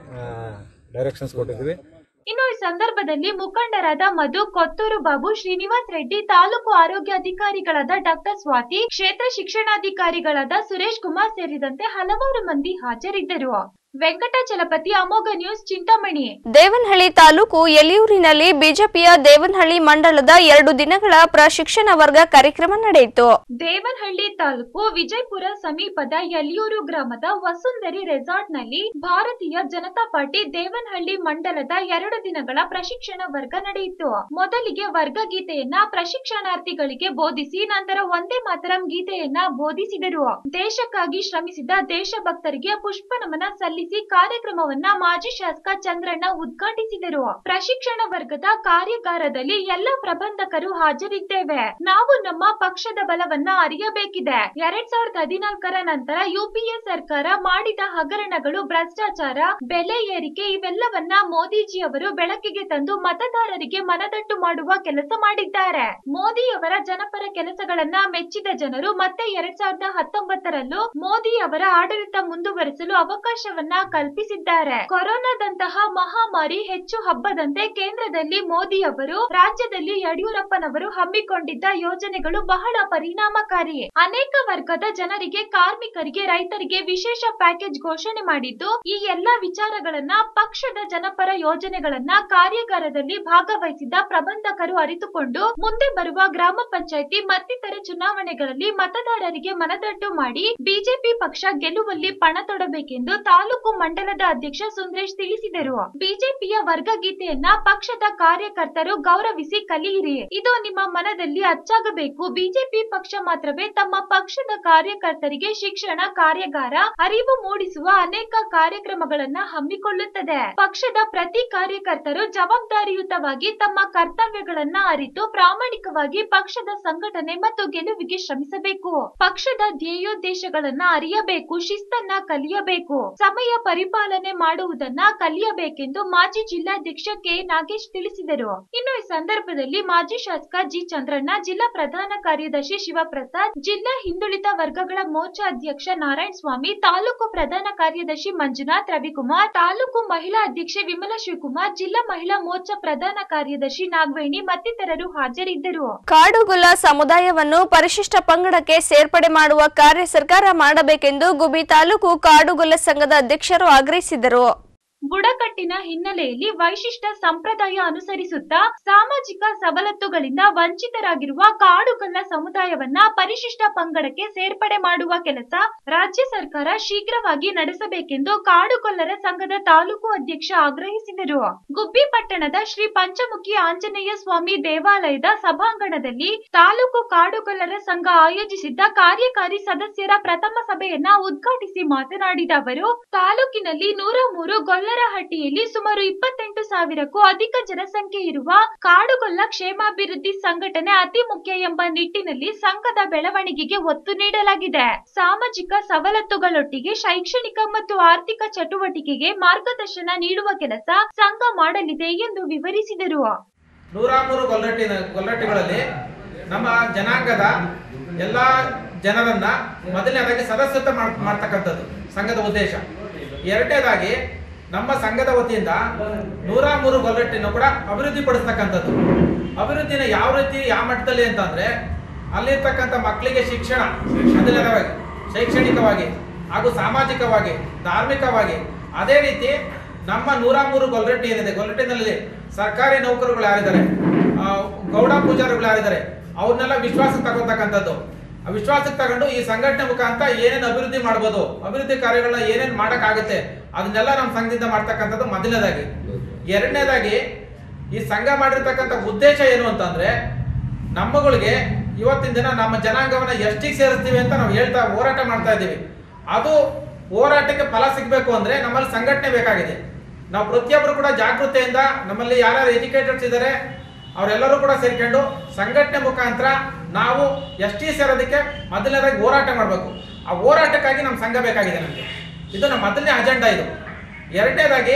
Speaker 7: ಡೈರೆಕ್ಷನ್ಸ್ ಕೊಟ್ಟಿದ್ವಿ
Speaker 2: ಇನ್ನು ಈ ಸಂದರ್ಭದಲ್ಲಿ ಮುಖಂಡರಾದ ಮಧು ಕೊತ್ತೂರು ಬಾಬು ಶ್ರೀನಿವಾಸ್ ರೆಡ್ಡಿ ತಾಲೂಕು ಆರೋಗ್ಯ ಅಧಿಕಾರಿಗಳಾದ ಡಾಕ್ಟರ್ ಸ್ವಾತಿ ಕ್ಷೇತ್ರ ಶಿಕ್ಷಣಾಧಿಕಾರಿಗಳಾದ ಸುರೇಶ್ ಕುಮಾರ್ ಸೇರಿದಂತೆ ಹಲವಾರು ಮಂದಿ ಹಾಜರಿದ್ದರು ವೆಂಕಟಾಚಲಪತಿ ಅಮೋಘ ನ್ಯೂಸ್ ಚಿಂತಾಮಣಿ
Speaker 1: ದೇವನಹಳ್ಳಿ ತಾಲೂಕು ಎಲಿಯೂರಿನಲ್ಲಿ ಬಿಜೆಪಿಯ ದೇವನಹಳ್ಳಿ ಮಂಡಲದ ಎರಡು ದಿನಗಳ ಪ್ರಶಿಕ್ಷಣ ವರ್ಗ ಕಾರ್ಯಕ್ರಮ ನಡೆಯಿತು
Speaker 2: ದೇವನಹಳ್ಳಿ ತಾಲೂಕು ವಿಜಯಪುರ ಸಮೀಪದ ಯಲಿಯೂರು ಗ್ರಾಮದ ವಸುಂಧರಿ ರೆಸಾರ್ಟ್ನಲ್ಲಿ ಭಾರತೀಯ ಜನತಾ ಪಾರ್ಟಿ ದೇವನಹಳ್ಳಿ ಮಂಡಲದ ಎರಡು ದಿನಗಳ ಪ್ರಶಿಕ್ಷಣ ವರ್ಗ ನಡೆಯಿತು ಮೊದಲಿಗೆ ವರ್ಗ ಗೀತೆಯನ್ನ ಪ್ರಶಿಕ್ಷಣಾರ್ಥಿಗಳಿಗೆ ಬೋಧಿಸಿ ನಂತರ ಒಂದೇ ಮಾತರಂ ಗೀತೆಯನ್ನ ಬೋಧಿಸಿದರು ದೇಶಕ್ಕಾಗಿ ಶ್ರಮಿಸಿದ ದೇಶಭಕ್ತರಿಗೆ ಪುಷ್ಪ ನಮನ ಸಲ್ಲಿಸಿ ಕಾರ್ಯಕ್ರಮವನ್ನ ಮಾಜಿ ಶಾಸಕ ಚಂದ್ರಣ್ಣ ಉದ್ಘಾಟಿಸಿದರು ಪ್ರಶಿಕ್ಷಣ ವರ್ಗದ ಕಾರ್ಯಾಗಾರದಲ್ಲಿ ಎಲ್ಲ ಪ್ರಬಂಧಕರು ಹಾಜರಿದ್ದೇವೆ ನಾವು ನಮ್ಮ ಪಕ್ಷದ ಬಲವನ್ನ ಅರಿಯಬೇಕಿದೆ ಎರಡ್ ಸಾವಿರದ ಹದಿನಾಲ್ಕರ ನಂತರ ಯುಪಿಎ ಸರ್ಕಾರ ಮಾಡಿದ ಹಗರಣಗಳು ಭ್ರಷ್ಟಾಚಾರ ಬೆಲೆ ಏರಿಕೆ ಇವೆಲ್ಲವನ್ನ ಮೋದಿಜಿ ಅವರು ಬೆಳಕಿಗೆ ತಂದು ಮತದಾರರಿಗೆ ಮನದಟ್ಟು ಮಾಡುವ ಕೆಲಸ ಮಾಡಿದ್ದಾರೆ ಮೋದಿಯವರ ಜನಪರ ಕೆಲಸಗಳನ್ನ ಮೆಚ್ಚಿದ ಜನರು ಮತ್ತೆ ಎರಡ್ ಸಾವಿರದ ಹತ್ತೊಂಬತ್ತರಲ್ಲೂ ಮೋದಿ ಅವರ ಆಡಳಿತ ಮುಂದುವರಿಸಲು ಅವಕಾಶವನ್ನ ಕಲ್ಪಿಸಿದ್ದಾರೆ ಕೊರೋನಾದಂತಹ ಮಹಾಮಾರಿ ಹೆಚ್ಚು ಹಬ್ಬದಂತೆ ಕೇಂದ್ರದಲ್ಲಿ ಮೋದಿ ಅವರು ರಾಜ್ಯದಲ್ಲಿ ಯಡಿಯೂರಪ್ಪನವರು ಹಮ್ಮಿಕೊಂಡಿದ್ದ ಯೋಜನೆಗಳು ಬಹಳ ಪರಿಣಾಮಕಾರಿ ಅನೇಕ ವರ್ಗದ ಜನರಿಗೆ ಕಾರ್ಮಿಕರಿಗೆ ರೈತರಿಗೆ ವಿಶೇಷ ಪ್ಯಾಕೇಜ್ ಘೋಷಣೆ ಮಾಡಿದ್ದು ಈ ಎಲ್ಲಾ ವಿಚಾರಗಳನ್ನ ಪಕ್ಷದ ಜನಪರ ಯೋಜನೆಗಳನ್ನ ಕಾರ್ಯಾಗಾರದಲ್ಲಿ ಭಾಗವಹಿಸಿದ ಪ್ರಬಂಧಕರು ಅರಿತುಕೊಂಡು ಮುಂದೆ ಬರುವ ಗ್ರಾಮ ಪಂಚಾಯಿತಿ ಮತ್ತಿತರ ಚುನಾವಣೆಗಳಲ್ಲಿ ಮತದಾರರಿಗೆ ಮನದಟ್ಟು ಮಾಡಿ ಬಿಜೆಪಿ ಪಕ್ಷ ಗೆಲ್ಲುವಲ್ಲಿ ಪಣ ತೊಡಬೇಕೆಂದು ತಾಲೂಕು ಮಂಡಲದ ಅಧ್ಯಕ್ಷ ಸುಂದರೇಶ್ ತಿಳಿಸಿದರು ಬಿಜೆಪಿಯ ವರ್ಗ ಗೀತೆಯನ್ನ ಪಕ್ಷದ ಕಾರ್ಯಕರ್ತರು ಗೌರವಿಸಿ ಕಲಿಯಿರಿ ಇದು ನಿಮ್ಮ ಮನದಲ್ಲಿ ಅಚ್ಚಾಗಬೇಕು ಬಿಜೆಪಿ ಪಕ್ಷ ಮಾತ್ರವೇ ತಮ್ಮ ಪಕ್ಷದ ಕಾರ್ಯಕರ್ತರಿಗೆ ಶಿಕ್ಷಣ ಕಾರ್ಯಾಗಾರ ಅರಿವು ಮೂಡಿಸುವ ಅನೇಕ ಕಾರ್ಯಕ್ರಮಗಳನ್ನ ಹಮ್ಮಿಕೊಳ್ಳುತ್ತದೆ ಪಕ್ಷದ ಪ್ರತಿ ಕಾರ್ಯಕರ್ತರು ಜವಾಬ್ದಾರಿಯುತವಾಗಿ ತಮ್ಮ ಕರ್ತವ್ಯಗಳನ್ನ ಅರಿತು ಪ್ರಾಮಾಣಿಕವಾಗಿ ಪಕ್ಷದ ಸಂಘಟನೆ ಮತ್ತು ಗೆಲುವಿಗೆ ಶ್ರಮಿಸಬೇಕು ಪಕ್ಷದ ಧ್ಯೇಯೋದ್ದೇಶಗಳನ್ನ ಅರಿಯಬೇಕು ಶಿಸ್ತನ್ನ ಕಲಿಯಬೇಕು ಸಮಯ ಪರಿಪಾಲನೆ ಮಾಡುವುದನ್ನ ಕಲಿಯಬೇಕೆಂದು ಮಾಜಿ ಜಿಲ್ಲಾಧ್ಯಕ್ಷ ಕೆ ನಾಗೇಶ್ ತಿಳಿಸಿದರು ಇನ್ನು ಈ ಸಂದರ್ಭದಲ್ಲಿ ಮಾಜಿ ಶಾಸಕ ಜಿ ಚಂದ್ರಣ್ಣ ಜಿಲ್ಲಾ ಪ್ರಧಾನ ಕಾರ್ಯದರ್ಶಿ ಶಿವಪ್ರಸಾದ್ ಜಿಲ್ಲಾ ಹಿಂದುಳಿದ ವರ್ಗಗಳ ಮೋರ್ಚಾ ಅಧ್ಯಕ್ಷ ನಾರಾಯಣ ಸ್ವಾಮಿ ತಾಲೂಕು ಪ್ರಧಾನ ಕಾರ್ಯದರ್ಶಿ ಮಂಜುನಾಥ್ ರವಿಕುಮಾರ್ ತಾಲೂಕು ಮಹಿಳಾ ಅಧ್ಯಕ್ಷೆ ವಿಮಲಾ ಶಿವಕುಮಾರ್ ಜಿಲ್ಲಾ ಮಹಿಳಾ ಮೋರ್ಚಾ ಪ್ರಧಾನ ಕಾರ್ಯದರ್ಶಿ ನಾಗವೇಣಿ ಮತ್ತಿತರರು ಹಾಜರಿದ್ದರು
Speaker 1: ಕಾಡುಗೊಲ್ಲ ಸಮುದಾಯವನ್ನು ಪರಿಶಿಷ್ಟ ಪಂಗಡಕ್ಕೆ ಸೇರ್ಪಡೆ ಮಾಡುವ ಕಾರ್ಯ ಸರ್ಕಾರ ಮಾಡಬೇಕೆಂದು ಗುಬಿ ತಾಲೂಕು ಕಾಡುಗೊಲ್ಲ ಸಂಘದ ಅಧ್ಯಕ್ಷರು ಆಗ್ರಹಿಸಿದರು
Speaker 2: ಬುಡಕಟ್ಟಿನ ಹಿನ್ನೆಲೆಯಲ್ಲಿ ವೈಶಿಷ್ಟ್ಯ ಸಂಪ್ರದಾಯ ಅನುಸರಿಸುತ್ತಾ ಸಾಮಾಜಿಕ ಸವಲತ್ತುಗಳಿಂದ ವಂಚಿತರಾಗಿರುವ ಕಾಡುಗಲ್ಲ ಸಮುದಾಯವನ್ನ ಪರಿಶಿಷ್ಟ ಪಂಗಡಕ್ಕೆ ಸೇರ್ಪಡೆ ಮಾಡುವ ಕೆಲಸ ರಾಜ್ಯ ಸರ್ಕಾರ ಶೀಘ್ರವಾಗಿ ನಡೆಸಬೇಕೆಂದು ಕಾಡುಗೊಲ್ಲರ ಸಂಘದ ತಾಲೂಕು ಅಧ್ಯಕ್ಷ ಆಗ್ರಹಿಸಿದರು ಗುಬ್ಬಿ ಪಟ್ಟಣದ ಶ್ರೀ ಪಂಚಮುಖಿ ಆಂಜನೇಯ ಸ್ವಾಮಿ ದೇವಾಲಯದ ಸಭಾಂಗಣದಲ್ಲಿ ತಾಲೂಕು ಕಾಡುಗೊಲ್ಲರ ಸಂಘ ಆಯೋಜಿಸಿದ್ದ ಕಾರ್ಯಕಾರಿ ಸದಸ್ಯರ ಪ್ರಥಮ ಸಭೆಯನ್ನ ಉದ್ಘಾಟಿಸಿ ಮಾತನಾಡಿದ ಅವರು ತಾಲೂಕಿನಲ್ಲಿ ನೂರ ಮೂರು ಗೊಲ್ಲರಹಟ್ಟಿಯಲ್ಲಿ ಸುಮಾರು ಇಪ್ಪತ್ತೆಂಟು ಸಾವಿರಕ್ಕೂ ಅಧಿಕ ಜನಸಂಖ್ಯೆ ಇರುವ ಕಾಡುಗೊಲ್ಲ ಕ್ಷೇಮಾಭಿವೃದ್ಧಿ ಸಂಘಟನೆ ಅತಿ ಮುಖ್ಯ ಎಂಬ ನಿಟ್ಟಿನಲ್ಲಿ ಸಂಘದ ಬೆಳವಣಿಗೆಗೆ ಒತ್ತು ನೀಡಲಾಗಿದೆ ಸಾಮಾಜಿಕ ಸವಲತ್ತುಗಳೊಟ್ಟಿಗೆ ಶೈಕ್ಷಣಿಕ ಮತ್ತು ಆರ್ಥಿಕ ಚಟುವಟಿಕೆಗೆ ಮಾರ್ಗದರ್ಶನ ನೀಡುವ ಕೆಲಸ ಸಂಘ ಮಾಡಲಿದೆ ಎಂದು ವಿವರಿಸಿದರು
Speaker 11: ನೂರ ಮೂರು ಗೊಲ್ಲರಟ್ಟಿನ ಗೊಲ್ಲರಟ್ಟಿಗಳಲ್ಲಿ ನಮ್ಮ ಜನಾಂಗದ ಎಲ್ಲ ಜನರನ್ನ ಮೊದಲನೇದಾಗಿ ಸದಸ್ಯತ್ವ ಮಾಡ್ ಮಾಡ್ತಕ್ಕಂಥದ್ದು ಸಂಘದ ಉದ್ದೇಶ ಎರಡನೇದಾಗಿ ನಮ್ಮ ಸಂಘದ ವತಿಯಿಂದ ನೂರ ಮೂರು ಗೊಲ್ಲರಟ್ಟಿನ ಕೂಡ ಅಭಿವೃದ್ಧಿ ಪಡಿಸ್ತಕ್ಕಂಥದ್ದು ಅಭಿವೃದ್ಧಿನ ಯಾವ ರೀತಿ ಯಾವ ಮಟ್ಟದಲ್ಲಿ ಅಂತಂದ್ರೆ ಅಲ್ಲಿರ್ತಕ್ಕಂಥ ಮಕ್ಕಳಿಗೆ ಶಿಕ್ಷಣ ಮೊದಲನೇದಾಗಿ ಶೈಕ್ಷಣಿಕವಾಗಿ ಹಾಗೂ ಸಾಮಾಜಿಕವಾಗಿ ಧಾರ್ಮಿಕವಾಗಿ ಅದೇ ರೀತಿ ನಮ್ಮ ನೂರ ಮೂರು ಗೊಲ್ರಟ್ಟಿ ಏನಿದೆ ಗೊಲ್ರಟ್ಟಿನಲ್ಲಿ ಸರ್ಕಾರಿ ನೌಕರುಗಳು ಯಾರಿದ್ದಾರೆ ಆ, ಗೌಡ ಪೂಜಾರಿಗಳು ಯಾರಿದ್ದಾರೆ ಅವ್ರನ್ನೆಲ್ಲ ವಿಶ್ವಾಸಕ್ಕೆ ತಗೊತಕ್ಕಂಥದ್ದು ಆ ವಿಶ್ವಾಸಕ್ಕೆ ತಗೊಂಡು ಈ ಸಂಘಟನೆ ಮುಖಾಂತರ ಏನೇನು ಅಭಿವೃದ್ಧಿ ಮಾಡ್ಬೋದು ಅಭಿವೃದ್ಧಿ ಕಾರ್ಯಗಳನ್ನ ಏನೇನು ಮಾಡೋಕ್ಕಾಗುತ್ತೆ ಅದನ್ನೆಲ್ಲ ನಮ್ಮ ಸಂಘದಿಂದ ಮಾಡ್ತಕ್ಕಂಥದ್ದು ಮೊದಲನೇದಾಗಿ ಎರಡನೇದಾಗಿ ಈ ಸಂಘ ಮಾಡಿರ್ತಕ್ಕಂಥ ಉದ್ದೇಶ ಏನು ಅಂತಂದ್ರೆ ನಮ್ಮಗಳಿಗೆ ಇವತ್ತಿನ ದಿನ ನಮ್ಮ ಜನಾಂಗವನ್ನ ಎಷ್ಟಿಗೆ ಸೇರಿಸ್ತೀವಿ ಅಂತ ನಾವು ಹೇಳ್ತಾ ಹೋರಾಟ ಮಾಡ್ತಾ ಇದ್ದೀವಿ ಅದು ಹೋರಾಟಕ್ಕೆ ಫಲ ಸಿಗಬೇಕು ಅಂದ್ರೆ ನಮ್ಮಲ್ಲಿ ಸಂಘಟನೆ ಬೇಕಾಗಿದೆ ನಾವು ಪ್ರತಿಯೊಬ್ಬರು ಕೂಡ ಜಾಗೃತೆಯಿಂದ ನಮ್ಮಲ್ಲಿ ಯಾರ್ಯಾರು ಎಜುಕೇಟೆಡ್ಸ್ ಇದ್ದಾರೆ ಅವರೆಲ್ಲರೂ ಕೂಡ ಸೇರ್ಕೊಂಡು ಸಂಘಟನೆ ಮುಖಾಂತರ ನಾವು ಎಸ್ ಟಿ ಸೇರೋದಕ್ಕೆ ಮೊದಲನೇದಾಗಿ ಹೋರಾಟ ಮಾಡಬೇಕು ಆ ಹೋರಾಟಕ್ಕಾಗಿ ನಮ್ಮ ಸಂಘ ಬೇಕಾಗಿದೆ ನಮಗೆ ಇದು ನಮ್ಮ ಮೊದಲನೇ ಅಜೆಂಡಾ ಇದು ಎರಡನೇದಾಗಿ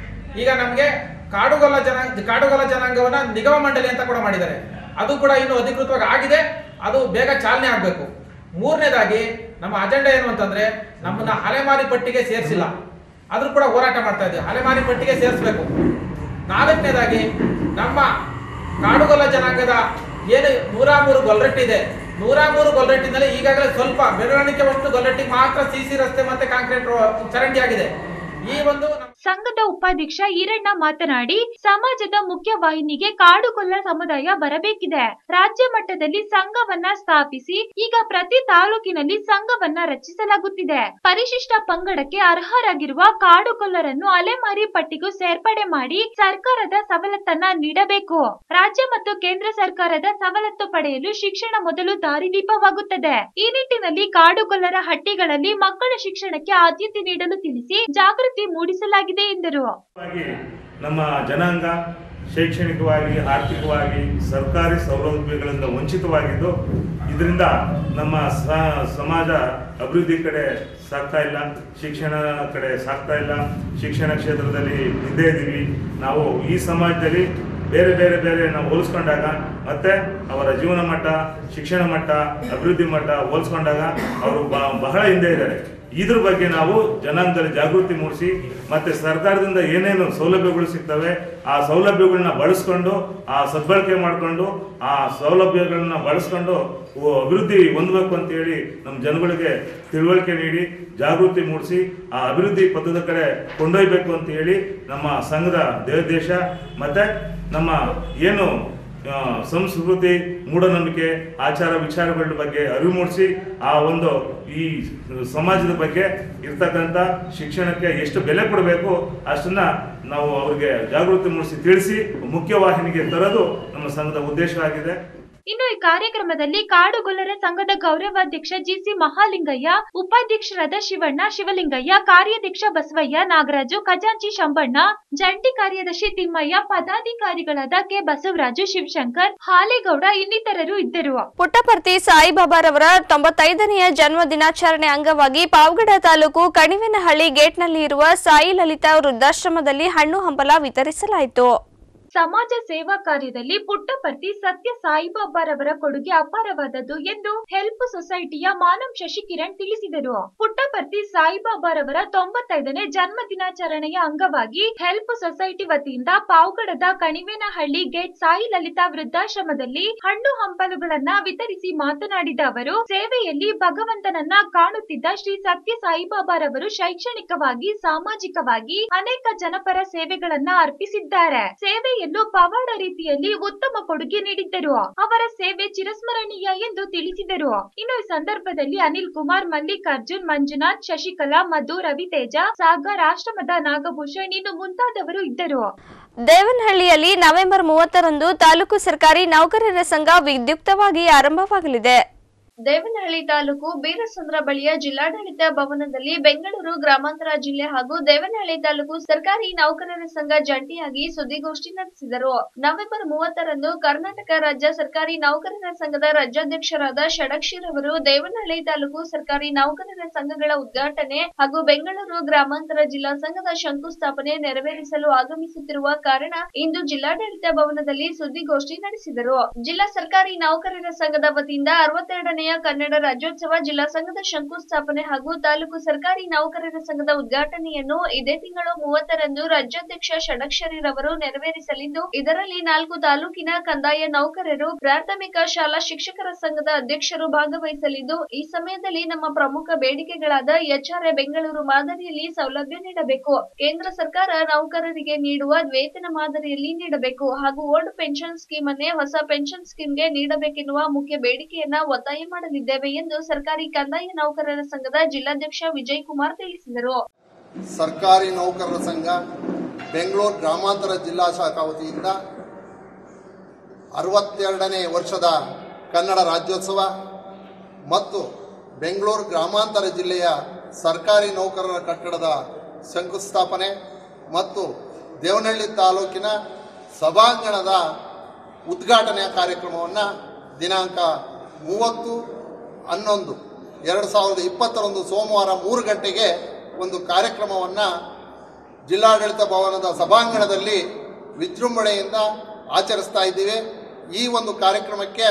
Speaker 11: ಈಗ ನಮಗೆ ಕಾಡುಗೊಲ್ಲ ಜನಾಂಗ ಕಾಡುಗೊಲ್ಲ ಜನಾಂಗವನ್ನ ನಿಗಮ ಮಂಡಳಿ ಅಂತ ಕೂಡ ಮಾಡಿದ್ದಾರೆ ಅದು ಕೂಡ ಇನ್ನು ಅಧಿಕೃತವಾಗಿ ಆಗಿದೆ ಅದು ಬೇಗ ಚಾಲನೆ ಆಗಬೇಕು ಮೂರನೇದಾಗಿ ನಮ್ಮ ಅಜೆಂಡಾ ಏನು ಅಂತಂದ್ರೆ ನಮ್ಮನ್ನ ಅಲೆಮಾರಿ ಪಟ್ಟಿಗೆ ಸೇರಿಸಿಲ್ಲ ಆದ್ರೂ ಕೂಡ ಹೋರಾಟ ಮಾಡ್ತಾ ಇದ್ದೀವಿ ಅಲೆಮಾರಿ ಪಟ್ಟಿಗೆ ಸೇರಿಸಬೇಕು ನಾಲ್ಕನೇದಾಗಿ ನಮ್ಮ ಕಾಡುಗೊಲ್ಲ ಜನಾಂಗದ ಏನು ನೂರ ಮೂರು ಗೊಲ್ರಟ್ಟಿದೆ ನೂರ ಮೂರು ಗೊಲ್ರಟ್ಟಿನಲ್ಲಿ ಈಗಾಗಲೇ ಸ್ವಲ್ಪ ಬೆರಳಿಕೆ ಅಷ್ಟು ಗೊಲ್ರಟ್ಟಿಗೆ ಮಾತ್ರ ಸಿಸಿ ರಸ್ತೆ ಮತ್ತೆ ಕಾಂಕ್ರೀಟ್ ಚರಂಡಿ ಆಗಿದೆ ಈ ಒಂದು ನಮ್ಮ
Speaker 2: ಸಂಘದ ಉಪಾಧ್ಯಕ್ಷ ಈರಣ್ಣ ಮಾತನಾಡಿ ಸಮಾಜದ ಮುಖ್ಯ ವಾಹಿನಿಗೆ ಕಾಡುಗೊಲ್ಲ ಸಮುದಾಯ ಬರಬೇಕಿದೆ ರಾಜ್ಯ ಮಟ್ಟದಲ್ಲಿ ಸಂಘವನ್ನ ಸ್ಥಾಪಿಸಿ ಈಗ ಪ್ರತಿ ತಾಲೂಕಿನಲ್ಲಿ ಸಂಘವನ್ನ ರಚಿಸಲಾಗುತ್ತಿದೆ ಪರಿಶಿಷ್ಟ ಪಂಗಡಕ್ಕೆ ಅರ್ಹರಾಗಿರುವ ಕಾಡುಗೊಲ್ಲರನ್ನು ಅಲೆಮಾರಿ ಪಟ್ಟಿಗೂ ಸೇರ್ಪಡೆ ಮಾಡಿ ಸರ್ಕಾರದ ಸವಲತ್ತನ್ನ ನೀಡಬೇಕು ರಾಜ್ಯ ಮತ್ತು ಕೇಂದ್ರ ಸರ್ಕಾರದ ಸವಲತ್ತು ಪಡೆಯಲು ಶಿಕ್ಷಣ ಮೊದಲು ದಾರಿದೀಪವಾಗುತ್ತದೆ ಈ ನಿಟ್ಟಿನಲ್ಲಿ ಕಾಡುಗೊಲ್ಲರ ಹಟ್ಟಿಗಳಲ್ಲಿ ಮಕ್ಕಳ ಶಿಕ್ಷಣಕ್ಕೆ ಆದ್ಯತೆ ನೀಡಲು ತಿಳಿಸಿ ಜಾಗೃತಿ ಮೂಡಿಸಲಾಗಿದೆ ಎಂದರು
Speaker 12: ಆಗಿ ನಮ್ಮ ಜನಾಂಗ ಶೈಕ್ಷಣಿಕವಾಗಿ ಆರ್ಥಿಕವಾಗಿ ಸರ್ಕಾರಿ ಸೌಲಭ್ಯಗಳಿಂದ ವಂಚಿತವಾಗಿದ್ದು ಇದರಿಂದ ನಮ್ಮ ಸ- ಸಮಾಜ ಅಭಿವೃದ್ಧಿ ಕಡೆ ಸಾಗ್ತಾ ಇಲ್ಲ ಶಿಕ್ಷಣ ಕಡೆ ಸಾಗ್ತಾ ಇಲ್ಲ ಶಿಕ್ಷಣ ಕ್ಷೇತ್ರದಲ್ಲಿ ಹಿಂದೆ ಇದ್ದೀವಿ ನಾವು ಈ ಸಮಾಜದಲ್ಲಿ ಬೇರೆ ಬೇರೆ ಬೇರೆ ನಾವು ಹೋಲಿಸ್ಕೊಂಡಾಗ ಮತ್ತೆ ಅವರ ಜೀವನ ಮಟ್ಟ ಶಿಕ್ಷಣ ಮಟ್ಟ ಅಭಿವೃದ್ಧಿ ಮಟ್ಟ ಹೋಲಿಸ್ಕೊಂಡಾಗ ಅವರು ಬ- ಬಹಳ ಹಿಂದೆ ಇದ್ದಾರೆ ಇದ್ರ ಬಗ್ಗೆ ನಾವು ಜನಾಂಗದಲ್ಲಿ ಜಾಗೃತಿ ಮೂಡಿಸಿ ಮತ್ತೆ ಸರ್ಕಾರದಿಂದ ಏನೇನು ಸೌಲಭ್ಯಗಳು ಸಿಗ್ತವೆ ಆ ಸೌಲಭ್ಯಗಳನ್ನ ಬಳಸ್ಕೊಂಡು ಆ ಸದ್ಬಳಕೆ ಮಾಡಿಕೊಂಡು ಆ ಸೌಲಭ್ಯಗಳನ್ನ ಬಳಸ್ಕೊಂಡು ಓ ಅಭಿವೃದ್ಧಿ ಹೊಂದಬೇಕು ಅಂತೇಳಿ ನಮ್ಮ ಜನಗಳಿಗೆ ತಿಳುವಳಿಕೆ ನೀಡಿ ಜಾಗೃತಿ ಮೂಡಿಸಿ ಆ ಅಭಿವೃದ್ಧಿ ಪಥದ ಕಡೆ ಕೊಂಡೊಯ್ಬೇಕು ಅಂತ ಹೇಳಿ ನಮ್ಮ ಸಂಘದ ದೇಶ ಮತ್ತೆ ನಮ್ಮ ಏನು ಆ, ಸಂಸ್ಕೃತಿ ಮೂಢನಂಬಿಕೆ ಆಚಾರ ವಿಚಾರಗಳ ಬಗ್ಗೆ ಅರಿವು ಮೂಡಿಸಿ ಆ ಒಂದು ಈ ಸಮಾಜದ ಬಗ್ಗೆ ಇರ್ತಕ್ಕಂಥ ಶಿಕ್ಷಣಕ್ಕೆ ಎಷ್ಟು ಬೆಲೆ ಕೊಡಬೇಕು ಅಷ್ಟನ್ನ ನಾವು ಅವ್ರಿಗೆ ಜಾಗೃತಿ ಮೂಡಿಸಿ ತಿಳಿಸಿ ಮುಖ್ಯವಾಹಿನಿಗೆ ತರೋದು ನಮ್ಮ ಸಂಘದ ಉದ್ದೇಶ ಆಗಿದೆ
Speaker 2: ಇನ್ನು ಈ ಕಾರ್ಯಕ್ರಮದಲ್ಲಿ ಕಾಡುಗೊಲ್ಲರ ಸಂಘದ ಗೌರವಾಧ್ಯಕ್ಷ ಜಿಸಿ ಮಹಾಲಿಂಗಯ್ಯ ಉಪಾಧ್ಯಕ್ಷರಾದ ಶಿವಣ್ಣ ಶಿವಲಿಂಗಯ್ಯ ಕಾರ್ಯಾಧ್ಯಕ್ಷ ಬಸವಯ್ಯ ನಾಗರಾಜು ಖಜಾಂಚಿ ಶಂಬಣ್ಣ ಜಂಟಿ ಕಾರ್ಯದರ್ಶಿ ತಿಮ್ಮಯ್ಯ ಪದಾಧಿಕಾರಿಗಳಾದ ಕೆ ಬಸವರಾಜು ಶಿವಶಂಕರ್ ಹಾಲೇಗೌಡ ಇನ್ನಿತರರು ಇದ್ದರು
Speaker 1: ಪುಟ್ಟಪರ್ತಿ ಸಾಯಿಬಾಬಾರವರ ತೊಂಬತ್ತೈದನೆಯ ಜನ್ಮ ದಿನಾಚರಣೆ ಅಂಗವಾಗಿ ಪಾವಗಡ ತಾಲೂಕು ಕಣಿವೆನಹಳ್ಳಿ ಗೇಟ್ನಲ್ಲಿ ಇರುವ ಸಾಯಿ ಲಲಿತಾ ವೃದ್ಧಾಶ್ರಮದಲ್ಲಿ ಹಣ್ಣು ಹಂಪಲ ವಿತರಿಸಲಾಯಿತು
Speaker 2: ಸಮಾಜ ಸೇವಾ ಕಾರ್ಯದಲ್ಲಿ ಪುಟ್ಟಪರ್ತಿ ಸತ್ಯ ಸಾಯಿಬಾಬಾರವರ ಕೊಡುಗೆ ಅಪಾರವಾದದ್ದು ಎಂದು ಹೆಲ್ಪ್ ಸೊಸೈಟಿಯ ಮಾನವ್ ಶಶಿಕಿರಣ್ ತಿಳಿಸಿದರು ಪುಟ್ಟಪರ್ತಿ ಸಾಯಿಬಾಬಾರವರ ತೊಂಬತ್ತೈದನೇ ಜನ್ಮ ದಿನಾಚರಣೆಯ ಅಂಗವಾಗಿ ಹೆಲ್ಪ್ ಸೊಸೈಟಿ ವತಿಯಿಂದ ಪಾವಗಡದ ಕಣಿವೇನಹಳ್ಳಿ ಗೇಟ್ ಸಾಯಿ ಲಲಿತಾ ವೃದ್ಧಾಶ್ರಮದಲ್ಲಿ ಹಣ್ಣು ಹಂಪಲುಗಳನ್ನ ವಿತರಿಸಿ ಮಾತನಾಡಿದ ಅವರು ಸೇವೆಯಲ್ಲಿ ಭಗವಂತನನ್ನ ಕಾಣುತ್ತಿದ್ದ ಶ್ರೀ ಸತ್ಯ ಸಾಯಿಬಾಬಾರವರು ಶೈಕ್ಷಣಿಕವಾಗಿ ಸಾಮಾಜಿಕವಾಗಿ ಅನೇಕ ಜನಪರ ಸೇವೆಗಳನ್ನ ಅರ್ಪಿಸಿದ್ದಾರೆ ಸೇವೆಯಲ್ಲೂ ಪವಾಡ ರೀತಿಯಲ್ಲಿ ಉತ್ತಮ ಕೊಡುಗೆ ನೀಡಿದ್ದರು ಅವರ ಸೇವೆ ಚಿರಸ್ಮರಣೀಯ ಎಂದು ತಿಳಿಸಿದರು ಇನ್ನು ಈ ಸಂದರ್ಭದಲ್ಲಿ ಅನಿಲ್ ಕುಮಾರ್ ಮಲ್ಲಿಕಾರ್ಜುನ್ ಮಂಜುನಾಥ್ ಶಶಿಕಲಾ ಮಧು ರವಿತೇಜ ಸಾಗರ್ ಆಶ್ರಮದ ನಾಗಭೂಷಣ್ ಇನ್ನು ಮುಂತಾದವರು ಇದ್ದರು
Speaker 1: ದೇವನಹಳ್ಳಿಯಲ್ಲಿ ನವೆಂಬರ್ ಮೂವತ್ತರಂದು ತಾಲೂಕು ಸರ್ಕಾರಿ ನೌಕರರ ಸಂಘ ವಿದ್ಯುಕ್ತವಾಗಿ ಆರಂಭವಾಗಲಿದೆ
Speaker 9: ದೇವನಹಳ್ಳಿ ತಾಲೂಕು ಬೀರಸಂದ್ರ ಬಳಿಯ ಜಿಲ್ಲಾಡಳಿತ ಭವನದಲ್ಲಿ ಬೆಂಗಳೂರು ಗ್ರಾಮಾಂತರ ಜಿಲ್ಲೆ ಹಾಗೂ ದೇವನಹಳ್ಳಿ ತಾಲೂಕು ಸರ್ಕಾರಿ ನೌಕರರ ಸಂಘ ಜಂಟಿಯಾಗಿ ಸುದ್ದಿಗೋಷ್ಠಿ ನಡೆಸಿದರು ನವೆಂಬರ್ ಮೂವತ್ತರಂದು ಕರ್ನಾಟಕ ರಾಜ್ಯ ಸರ್ಕಾರಿ ನೌಕರರ ಸಂಘದ ರಾಜ್ಯಾಧ್ಯಕ್ಷರಾದ ಷಡಕ್ಷಿರ್ ಅವರು ದೇವನಹಳ್ಳಿ ತಾಲೂಕು ಸರ್ಕಾರಿ ನೌಕರರ ಸಂಘಗಳ ಉದ್ಘಾಟನೆ ಹಾಗೂ ಬೆಂಗಳೂರು ಗ್ರಾಮಾಂತರ ಜಿಲ್ಲಾ ಸಂಘದ ಶಂಕುಸ್ಥಾಪನೆ ನೆರವೇರಿಸಲು ಆಗಮಿಸುತ್ತಿರುವ ಕಾರಣ ಇಂದು ಜಿಲ್ಲಾಡಳಿತ ಭವನದಲ್ಲಿ ಸುದ್ದಿಗೋಷ್ಠಿ ನಡೆಸಿದರು ಜಿಲ್ಲಾ ಸರ್ಕಾರಿ ನೌಕರರ ಸಂಘದ ವತಿಯಿಂದ ಅರವತ್ತೆರಡನೆಯ ಕನ್ನಡ ರಾಜ್ಯೋತ್ಸವ ಜಿಲ್ಲಾ ಸಂಘದ ಶಂಕುಸ್ಥಾಪನೆ ಹಾಗೂ ತಾಲೂಕು ಸರ್ಕಾರಿ ನೌಕರರ ಸಂಘದ ಉದ್ಘಾಟನೆಯನ್ನು ಇದೇ ತಿಂಗಳು ಮೂವತ್ತರಂದು ರಾಜ್ಯಾಧ್ಯಕ್ಷ ಷಡಕ್ಷರಿರವರು ನೆರವೇರಿಸಲಿದ್ದು ಇದರಲ್ಲಿ ನಾಲ್ಕು ತಾಲೂಕಿನ ಕಂದಾಯ ನೌಕರರು ಪ್ರಾಥಮಿಕ ಶಾಲಾ ಶಿಕ್ಷಕರ ಸಂಘದ ಅಧ್ಯಕ್ಷರು ಭಾಗವಹಿಸಲಿದ್ದು ಈ ಸಮಯದಲ್ಲಿ ನಮ್ಮ ಪ್ರಮುಖ ಬೇಡಿಕೆಗಳಾದ ಎಚ್ಆರ್ಎ ಬೆಂಗಳೂರು ಮಾದರಿಯಲ್ಲಿ ಸೌಲಭ್ಯ ನೀಡಬೇಕು ಕೇಂದ್ರ ಸರ್ಕಾರ ನೌಕರರಿಗೆ ನೀಡುವ ವೇತನ ಮಾದರಿಯಲ್ಲಿ ನೀಡಬೇಕು ಹಾಗೂ ಓಲ್ಡ್ ಪೆನ್ಷನ್ ಸ್ಕೀಮ್ ಅನ್ನೇ ಹೊಸ ಪೆನ್ಷನ್ ಸ್ಕೀಮ್ಗೆ ನೀಡಬೇಕೆನ್ನುವ ಮುಖ್ಯ ಬೇಡಿಕೆಯನ್ನ ಒತ್ತಾಯ ಮಾಡಲಿದ್ದೇವೆ ಎಂದು ಸರ್ಕಾರಿ ಕಂದಾಯ ನೌಕರರ ಸಂಘದ ಜಿಲ್ಲಾಧ್ಯಕ್ಷ ವಿಜಯ್ ಕುಮಾರ್ ತಿಳಿಸಿದರು
Speaker 13: ಸರ್ಕಾರಿ ನೌಕರರ ಸಂಘ ಬೆಂಗಳೂರು ಗ್ರಾಮಾಂತರ ಜಿಲ್ಲಾ ಶಾಖಾ ವತಿಯಿಂದ ಅರವತ್ತೆರಡನೇ ವರ್ಷದ ಕನ್ನಡ ರಾಜ್ಯೋತ್ಸವ ಮತ್ತು ಬೆಂಗಳೂರು ಗ್ರಾಮಾಂತರ ಜಿಲ್ಲೆಯ ಸರ್ಕಾರಿ ನೌಕರರ ಕಟ್ಟಡದ ಶಂಕುಸ್ಥಾಪನೆ ಮತ್ತು ದೇವನಹಳ್ಳಿ ತಾಲೂಕಿನ ಸಭಾಂಗಣದ ಉದ್ಘಾಟನೆಯ ಕಾರ್ಯಕ್ರಮವನ್ನು ದಿನಾಂಕ ಮೂವತ್ತು ಹನ್ನೊಂದು ಎರಡು ಸಾವಿರದ ಇಪ್ಪತ್ತರಂದು ಸೋಮವಾರ ಮೂರು ಗಂಟೆಗೆ ಒಂದು ಕಾರ್ಯಕ್ರಮವನ್ನು ಜಿಲ್ಲಾಡಳಿತ ಭವನದ ಸಭಾಂಗಣದಲ್ಲಿ ವಿಜೃಂಭಣೆಯಿಂದ ಆಚರಿಸ್ತಾ ಇದ್ದೀವಿ ಈ ಒಂದು ಕಾರ್ಯಕ್ರಮಕ್ಕೆ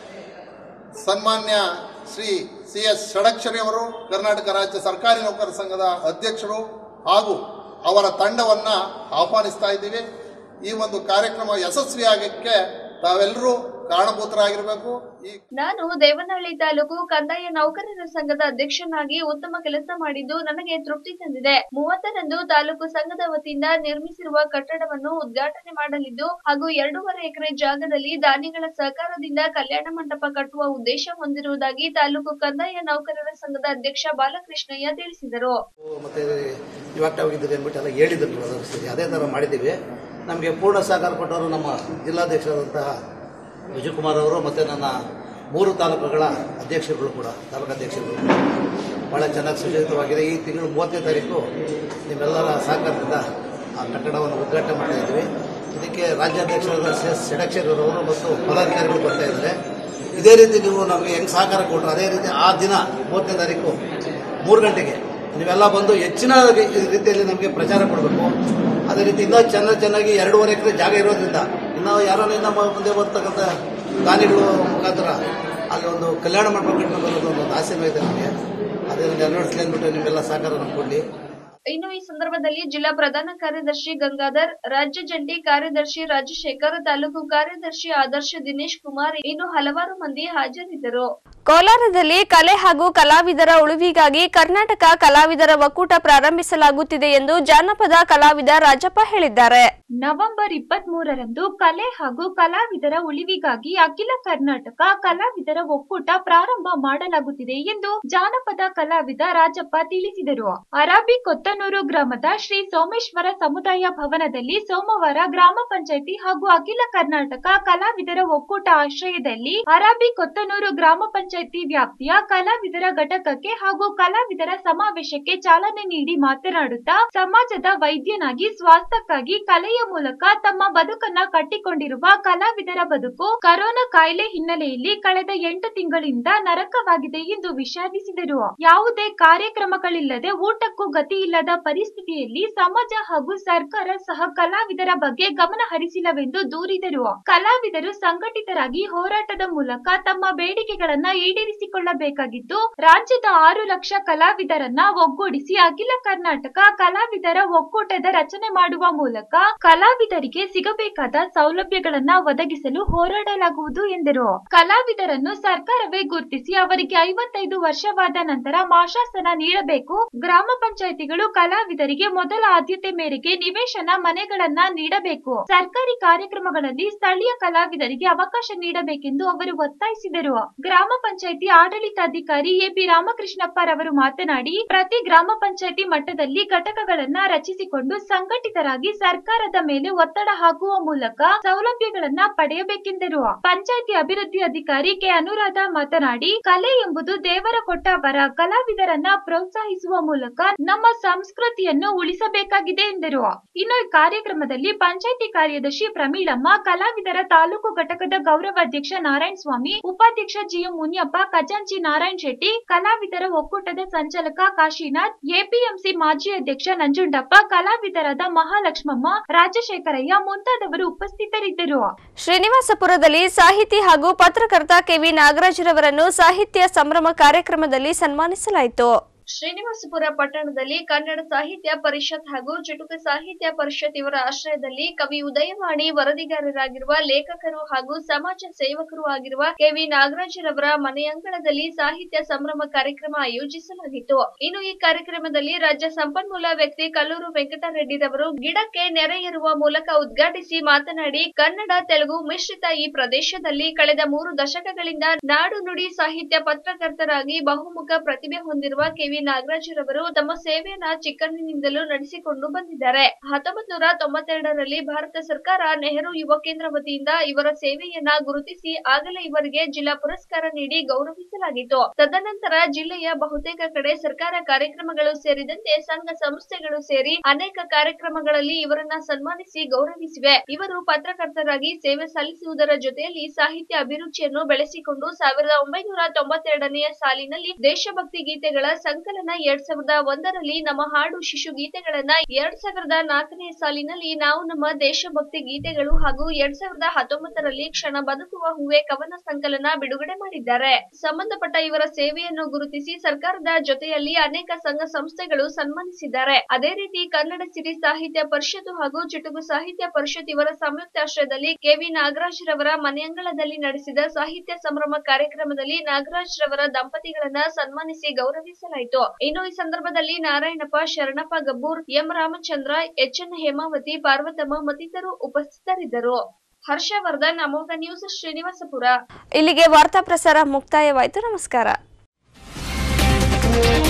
Speaker 13: ಸನ್ಮಾನ್ಯ ಶ್ರೀ ಸಿ ಎಸ್ ಷಡಕ್ಷರಿ ಅವರು ಕರ್ನಾಟಕ ರಾಜ್ಯ ಸರ್ಕಾರಿ ನೌಕರರ ಸಂಘದ ಅಧ್ಯಕ್ಷರು ಹಾಗೂ ಅವರ ತಂಡವನ್ನು ಆಹ್ವಾನಿಸ್ತಾ ಇದ್ದೀವಿ ಈ ಒಂದು ಕಾರ್ಯಕ್ರಮ ಯಶಸ್ವಿಯಾಗಕ್ಕೆ ತಾವೆಲ್ಲರೂ ಕಾರಣಭೂತರಾಗಿರಬೇಕು ಈ
Speaker 9: ನಾನು ದೇವನಹಳ್ಳಿ ತಾಲೂಕು ಕಂದಾಯ ನೌಕರರ ಸಂಘದ ಅಧ್ಯಕ್ಷನಾಗಿ ಉತ್ತಮ ಕೆಲಸ ಮಾಡಿದ್ದು ನನಗೆ ತೃಪ್ತಿ ತಂದಿದೆ ಮೂವತ್ತರಂದು ತಾಲೂಕು ಸಂಘದ ವತಿಯಿಂದ ನಿರ್ಮಿಸಿರುವ ಕಟ್ಟಡವನ್ನು ಉದ್ಘಾಟನೆ ಮಾಡಲಿದ್ದು ಹಾಗೂ ಎರಡೂವರೆ ಎಕರೆ ಜಾಗದಲ್ಲಿ ದಾನಿಗಳ ಸಹಕಾರದಿಂದ ಕಲ್ಯಾಣ ಮಂಟಪ ಕಟ್ಟುವ ಉದ್ದೇಶ ಹೊಂದಿರುವುದಾಗಿ ತಾಲೂಕು ಕಂದಾಯ ನೌಕರರ ಸಂಘದ ಅಧ್ಯಕ್ಷ ಬಾಲಕೃಷ್ಣಯ್ಯ ತಿಳಿಸಿದರು
Speaker 14: ಮತ್ತೆ ಇವಾಗ ಹೋಗಿದ್ದೀರಿ ಅಂದ್ಬಿಟ್ಟು ಎಲ್ಲ ಹೇಳಿದ್ರು ಅದರ ಸರಿ ಅದೇ ಥರ ಮಾಡಿದ್ದೀವಿ ನಮಗೆ ಪೂರ್ಣ ಸಹಕಾರ ಕೊಟ್ಟವರು ನಮ್ಮ ಜಿಲ್ಲಾಧ್ಯಕ್ಷರಾದಂತಹ ವಿಜಯಕುಮಾರ್ ಅವರು ಮತ್ತು ನನ್ನ ಮೂರು ತಾಲೂಕುಗಳ ಅಧ್ಯಕ್ಷರುಗಳು ಕೂಡ ತಾಲೂಕು ಅಧ್ಯಕ್ಷರುಗಳು ಭಾಳ ಚೆನ್ನಾಗಿ ಸುಸಜ್ಜಿತವಾಗಿದೆ ಈ ತಿಂಗಳು ಮೂವತ್ತನೇ ತಾರೀಕು ನಿಮ್ಮೆಲ್ಲರ ಸಹಕಾರದಿಂದ ಆ ಕಟ್ಟಡವನ್ನು ಉದ್ಘಾಟನೆ ಮಾಡ್ತಾ ಇದ್ವಿ ಇದಕ್ಕೆ ರಾಜ್ಯಾಧ್ಯಕ್ಷರಾದ ಸಿ ಎಸ್ ಷಡಕ್ಷರವರು ಮತ್ತು ಪದಾಧಿಕಾರಿಗಳು ಬರ್ತಾ ಇದ್ದಾರೆ ಇದೇ ರೀತಿ ನೀವು ನಮಗೆ ಹೆಂಗೆ ಸಹಕಾರ ಕೊಟ್ಟರು ಅದೇ ರೀತಿ ಆ ದಿನ ಮೂವತ್ತನೇ ತಾರೀಕು ಮೂರು ಗಂಟೆಗೆ ನೀವೆಲ್ಲ ಬಂದು ಹೆಚ್ಚಿನ ರೀತಿಯಲ್ಲಿ ನಮಗೆ ಪ್ರಚಾರ ಕೊಡಬೇಕು ಅದೇ ರೀತಿ ಇನ್ನೂ ಚೆನ್ನಾಗಿ ಚೆನ್ನಾಗಿ ಎರಡೂವರೆ ಎಕರೆ ಜಾಗ ಇರೋದ್ರಿಂದ ಇನ್ನು ಯಾರೋ ನಮ್ಮ ಮುಂದೆ ಬರ್ತಕ್ಕಂಥ ದಾನಿಗಳು ಮುಖಾಂತರ ಅಲ್ಲಿ ಒಂದು ಕಲ್ಯಾಣ ಮಂಟಪ ಕಟ್ಕೊಂಡು ಬರೋದು ಒಂದು ಆಸೆ ಇದೆ ನಮಗೆ ಅದನ್ನು ನೆರವೇರಿಸಲಿ ಅಂದ್ಬಿಟ್ಟು ನಿಮ್ಮೆಲ್ಲ ಸಹಕಾರ ನಮ್ಗೆ ಕೊಡಲಿ
Speaker 9: ಇನ್ನು ಈ ಸಂದರ್ಭದಲ್ಲಿ ಜಿಲ್ಲಾ ಪ್ರಧಾನ ಕಾರ್ಯದರ್ಶಿ ಗಂಗಾಧರ್ ರಾಜ್ಯ ಜಂಟಿ ಕಾರ್ಯದರ್ಶಿ ರಾಜಶೇಖರ್ ತಾಲೂಕು ಕಾರ್ಯದರ್ಶಿ ಆದರ್ಶ ದಿನೇಶ್ ಕುಮಾರ್ ಇನ್ನು ಹಲವಾರು ಮಂದಿ ಹಾಜರಿದ್ದರು
Speaker 1: ಕೋಲಾರದಲ್ಲಿ ಕಲೆ ಹಾಗೂ ಕಲಾವಿದರ ಉಳಿವಿಗಾಗಿ ಕರ್ನಾಟಕ ಕಲಾವಿದರ ಒಕ್ಕೂಟ ಪ್ರಾರಂಭಿಸಲಾಗುತ್ತಿದೆ ಎಂದು ಜಾನಪದ ಕಲಾವಿದ ರಾಜಪ್ಪ ಹೇಳಿದ್ದಾರೆ
Speaker 2: ನವೆಂಬರ್ ಇಪ್ಪತ್ತ್ ಮೂರರಂದು ಕಲೆ ಹಾಗೂ ಕಲಾವಿದರ ಉಳಿವಿಗಾಗಿ ಅಖಿಲ ಕರ್ನಾಟಕ ಕಲಾವಿದರ ಒಕ್ಕೂಟ ಪ್ರಾರಂಭ ಮಾಡಲಾಗುತ್ತಿದೆ ಎಂದು ಜಾನಪದ ಕಲಾವಿದ ರಾಜಪ್ಪ ತಿಳಿಸಿದರು ಅರಾಬಿ ಕೊತ್ತನೂರು ಗ್ರಾಮದ ಶ್ರೀ ಸೋಮೇಶ್ವರ ಸಮುದಾಯ ಭವನದಲ್ಲಿ ಸೋಮವಾರ ಗ್ರಾಮ ಪಂಚಾಯಿತಿ ಹಾಗೂ ಅಖಿಲ ಕರ್ನಾಟಕ ಕಲಾವಿದರ ಒಕ್ಕೂಟ ಆಶ್ರಯದಲ್ಲಿ ಅರಾಬಿ ಕೊತ್ತನೂರು ಗ್ರಾಮ ಪಂಚಾಯಿತಿ ವ್ಯಾಪ್ತಿಯ ಕಲಾವಿದರ ಘಟಕಕ್ಕೆ ಹಾಗೂ ಕಲಾವಿದರ ಸಮಾವೇಶಕ್ಕೆ ಚಾಲನೆ ನೀಡಿ ಮಾತನಾಡುತ್ತಾ ಸಮಾಜದ ವೈದ್ಯನಾಗಿ ಸ್ವಾಸ್ಥ್ಯಕ್ಕಾಗಿ ಕಲೆಯ ಮೂಲಕ ತಮ್ಮ ಬದುಕನ್ನ ಕಟ್ಟಿಕೊಂಡಿರುವ ಕಲಾವಿದರ ಬದುಕು ಕರೋನಾ ಕಾಯಿಲೆ ಹಿನ್ನೆಲೆಯಲ್ಲಿ ಕಳೆದ ಎಂಟು ತಿಂಗಳಿಂದ ನರಕವಾಗಿದೆ ಎಂದು ವಿಷಾದಿಸಿದರು ಯಾವುದೇ ಕಾರ್ಯಕ್ರಮಗಳಿಲ್ಲದೆ ಊಟಕ್ಕೂ ಗತಿ ಇಲ್ಲದ ಪರಿಸ್ಥಿತಿಯಲ್ಲಿ ಸಮಾಜ ಹಾಗೂ ಸರ್ಕಾರ ಸಹ ಕಲಾವಿದರ ಬಗ್ಗೆ ಗಮನ ಹರಿಸಿಲ್ಲವೆಂದು ದೂರಿದರು ಕಲಾವಿದರು ಸಂಘಟಿತರಾಗಿ ಹೋರಾಟದ ಮೂಲಕ ತಮ್ಮ ಬೇಡಿಕೆಗಳನ್ನ ಈಡೇರಿಸಿಕೊಳ್ಳಬೇಕಾಗಿದ್ದು ರಾಜ್ಯದ ಆರು ಲಕ್ಷ ಕಲಾವಿದರನ್ನ ಒಗ್ಗೂಡಿಸಿ ಅಖಿಲ ಕರ್ನಾಟಕ ಕಲಾವಿದರ ಒಕ್ಕೂಟದ ರಚನೆ ಮಾಡುವ ಮೂಲಕ ಕಲಾವಿದರಿಗೆ ಸಿಗಬೇಕಾದ ಸೌಲಭ್ಯಗಳನ್ನ ಒದಗಿಸಲು ಹೋರಾಡಲಾಗುವುದು ಎಂದರು ಕಲಾವಿದರನ್ನು ಸರ್ಕಾರವೇ ಗುರುತಿಸಿ ಅವರಿಗೆ ಐವತ್ತೈದು ವರ್ಷವಾದ ನಂತರ ಮಾಶಾಸನ ನೀಡಬೇಕು ಗ್ರಾಮ ಪಂಚಾಯಿತಿಗಳು ಕಲಾವಿದರಿಗೆ ಮೊದಲ ಆದ್ಯತೆ ಮೇರೆಗೆ ನಿವೇಶನ ಮನೆಗಳನ್ನ ನೀಡಬೇಕು ಸರ್ಕಾರಿ ಕಾರ್ಯಕ್ರಮಗಳಲ್ಲಿ ಸ್ಥಳೀಯ ಕಲಾವಿದರಿಗೆ ಅವಕಾಶ ನೀಡಬೇಕೆಂದು ಅವರು ಒತ್ತಾಯಿಸಿದರು ಗ್ರಾಮ ಪಂಚಾಯಿತಿ ಆಡಳಿತಾಧಿಕಾರಿ ಎಪಿ ರಾಮಕೃಷ್ಣಪ್ಪರವರು ಮಾತನಾಡಿ ಪ್ರತಿ ಗ್ರಾಮ ಪಂಚಾಯಿತಿ ಮಟ್ಟದಲ್ಲಿ ಘಟಕಗಳನ್ನ ರಚಿಸಿಕೊಂಡು ಸಂಘಟಿತರಾಗಿ ಸರ್ಕಾರದ ಮೇಲೆ ಒತ್ತಡ ಹಾಕುವ ಮೂಲಕ ಸೌಲಭ್ಯಗಳನ್ನ ಪಡೆಯಬೇಕೆಂದರು ಪಂಚಾಯಿತಿ ಅಭಿವೃದ್ಧಿ ಅಧಿಕಾರಿ ಕೆ ಅನುರಾಧ ಮಾತನಾಡಿ ಕಲೆ ಎಂಬುದು ದೇವರ ಕೊಟ್ಟ ವರ ಕಲಾವಿದರನ್ನ ಪ್ರೋತ್ಸಾಹಿಸುವ ಮೂಲಕ ನಮ್ಮ ಸಂಸ್ಕೃತಿಯನ್ನು ಉಳಿಸಬೇಕಾಗಿದೆ ಎಂದರು ಇನ್ನು ಈ ಕಾರ್ಯಕ್ರಮದಲ್ಲಿ ಪಂಚಾಯಿತಿ ಕಾರ್ಯದರ್ಶಿ ಪ್ರಮೀಳಮ್ಮ ಕಲಾವಿದರ ತಾಲೂಕು ಘಟಕದ ಗೌರವಾಧ್ಯಕ್ಷ ನಾರಾಯಣ ಸ್ವಾಮಿ ಉಪಾಧ್ಯಕ್ಷ ಜಿಎಂ ಮುನಿಯಪ್ಪ ಖಜಾಂಚಿ ನಾರಾಯಣ ಶೆಟ್ಟಿ ಕಲಾವಿದರ ಒಕ್ಕೂಟದ ಸಂಚಾಲಕ ಕಾಶಿನಾಥ್ ಎಪಿಎಂಸಿ ಮಾಜಿ ಅಧ್ಯಕ್ಷ ನಂಜುಂಡಪ್ಪ ಕಲಾವಿದರಾದ ಮಹಾಲಕ್ಷ್ಮಮ್ಮ ರಾಜಶೇಖರಯ್ಯ ಮುಂತಾದವರು ಉಪಸ್ಥಿತರಿದ್ದರು
Speaker 1: ಶ್ರೀನಿವಾಸಪುರದಲ್ಲಿ ಸಾಹಿತಿ ಹಾಗೂ ಪತ್ರಕರ್ತ ಕೆವಿ ನಾಗರಾಜರವರನ್ನು ಸಾಹಿತ್ಯ ಸಂಭ್ರಮ ಕಾರ್ಯಕ್ರಮದಲ್ಲಿ ಸನ್ಮಾನಿಸಲಾಯಿತು
Speaker 9: ಶ್ರೀನಿವಾಸಪುರ ಪಟ್ಟಣದಲ್ಲಿ ಕನ್ನಡ ಸಾಹಿತ್ಯ ಪರಿಷತ್ ಹಾಗೂ ಚುಟುಕು ಸಾಹಿತ್ಯ ಪರಿಷತ್ ಇವರ ಆಶ್ರಯದಲ್ಲಿ ಕವಿ ಉದಯವಾಣಿ ವರದಿಗಾರರಾಗಿರುವ ಲೇಖಕರು ಹಾಗೂ ಸಮಾಜ ಸೇವಕರು ಆಗಿರುವ ಕೆವಿ ನಾಗರಾಜರವರ ಮನೆಯಂಗಳದಲ್ಲಿ ಸಾಹಿತ್ಯ ಸಂಭ್ರಮ ಕಾರ್ಯಕ್ರಮ ಆಯೋಜಿಸಲಾಗಿತ್ತು ಇನ್ನು ಈ ಕಾರ್ಯಕ್ರಮದಲ್ಲಿ ರಾಜ್ಯ ಸಂಪನ್ಮೂಲ ವ್ಯಕ್ತಿ ಕಲ್ಲೂರು ವೆಂಕಟರೆಡ್ಡಿರವರು ಗಿಡಕ್ಕೆ ನೆರೆ ಏರುವ ಮೂಲಕ ಉದ್ಘಾಟಿಸಿ ಮಾತನಾಡಿ ಕನ್ನಡ ತೆಲುಗು ಮಿಶ್ರಿತ ಈ ಪ್ರದೇಶದಲ್ಲಿ ಕಳೆದ ಮೂರು ದಶಕಗಳಿಂದ ನಾಡು ನುಡಿ ಸಾಹಿತ್ಯ ಪತ್ರಕರ್ತರಾಗಿ ಬಹುಮುಖ ಪ್ರತಿಭೆ ಹೊಂದಿರುವ ಕೆವಿ ಕೆವಿ ನಾಗರಾಜರವರು ತಮ್ಮ ಸೇವೆಯನ್ನ ಚಿಕ್ಕಂದಿನಿಂದಲೂ ನಡೆಸಿಕೊಂಡು ಬಂದಿದ್ದಾರೆ ಹತ್ತೊಂಬತ್ ನೂರ ತೊಂಬತ್ತೆರಡರಲ್ಲಿ ಭಾರತ ಸರ್ಕಾರ ನೆಹರು ಯುವ ಕೇಂದ್ರ ವತಿಯಿಂದ ಇವರ ಸೇವೆಯನ್ನ ಗುರುತಿಸಿ ಆಗಲೇ ಇವರಿಗೆ ಜಿಲ್ಲಾ ಪುರಸ್ಕಾರ ನೀಡಿ ಗೌರವಿಸಲಾಗಿತ್ತು ತದನಂತರ ಜಿಲ್ಲೆಯ ಬಹುತೇಕ ಕಡೆ ಸರ್ಕಾರ ಕಾರ್ಯಕ್ರಮಗಳು ಸೇರಿದಂತೆ ಸಂಘ ಸಂಸ್ಥೆಗಳು ಸೇರಿ ಅನೇಕ ಕಾರ್ಯಕ್ರಮಗಳಲ್ಲಿ ಇವರನ್ನ ಸನ್ಮಾನಿಸಿ ಗೌರವಿಸಿವೆ ಇವರು ಪತ್ರಕರ್ತರಾಗಿ ಸೇವೆ ಸಲ್ಲಿಸುವುದರ ಜೊತೆಯಲ್ಲಿ ಸಾಹಿತ್ಯ ಅಭಿರುಚಿಯನ್ನು ಬೆಳೆಸಿಕೊಂಡು ಸಾವಿರದ ಒಂಬೈನೂರ ತೊಂಬತ್ತೆರಡನೆಯ ಸಾಲಿನಲ್ಲಿ ದೇಶಭಕ್ತಿ ಗೀತೆಗಳ ಸಂಕಲನ ಎರಡ್ ಸಾವಿರದ ಒಂದರಲ್ಲಿ ನಮ್ಮ ಹಾಡು ಶಿಶು ಗೀತೆಗಳನ್ನ ಎರಡ್ ಸಾವಿರದ ನಾಲ್ಕನೇ ಸಾಲಿನಲ್ಲಿ ನಾವು ನಮ್ಮ ದೇಶಭಕ್ತಿ ಗೀತೆಗಳು ಹಾಗೂ ಎರಡ್ ಸಾವಿರದ ಹತ್ತೊಂಬತ್ತರಲ್ಲಿ ಕ್ಷಣ ಬದುಕುವ ಹೂವೆ ಕವನ ಸಂಕಲನ ಬಿಡುಗಡೆ ಮಾಡಿದ್ದಾರೆ ಸಂಬಂಧಪಟ್ಟ ಇವರ ಸೇವೆಯನ್ನು ಗುರುತಿಸಿ ಸರ್ಕಾರದ ಜೊತೆಯಲ್ಲಿ ಅನೇಕ ಸಂಘ ಸಂಸ್ಥೆಗಳು ಸನ್ಮಾನಿಸಿದ್ದಾರೆ ಅದೇ ರೀತಿ ಕನ್ನಡ ಸಿರಿ ಸಾಹಿತ್ಯ ಪರಿಷತ್ತು ಹಾಗೂ ಚುಟುಕು ಸಾಹಿತ್ಯ ಪರಿಷತ್ ಇವರ ಸಂಯುಕ್ತಾಶ್ರಯದಲ್ಲಿ ಕೆವಿ ನಾಗರಾಜ್ ರವರ ಮನೆಯಂಗಳದಲ್ಲಿ ನಡೆಸಿದ ಸಾಹಿತ್ಯ ಸಂಭ್ರಮ ಕಾರ್ಯಕ್ರಮದಲ್ಲಿ ನಾಗರಾಜ್ ರವರ ದಂಪತಿಗಳನ್ನ ಸನ್ಮಾನಿಸಿ ಗೌರವಿಸಲಾಯಿತು ಇನ್ನು ಈ ಸಂದರ್ಭದಲ್ಲಿ Narayanappa Sharanappa Gabbur M Ramachandra H N Hemavathi Parvathamma ಮತ್ತಿತರರು ಉಪಸ್ಥಿತರಿದ್ದರು ಹರ್ಷವರ್ಧನ್ ಅಮೋಘ ನ್ಯೂಸ್ ಶ್ರೀನಿವಾಸಪುರ
Speaker 1: ಇಲ್ಲಿಗೆ ವಾರ್ತಾ ಪ್ರಸಾರ ಮುಕ್ತಾಯವಾಯಿತು ನಮಸ್ಕಾರ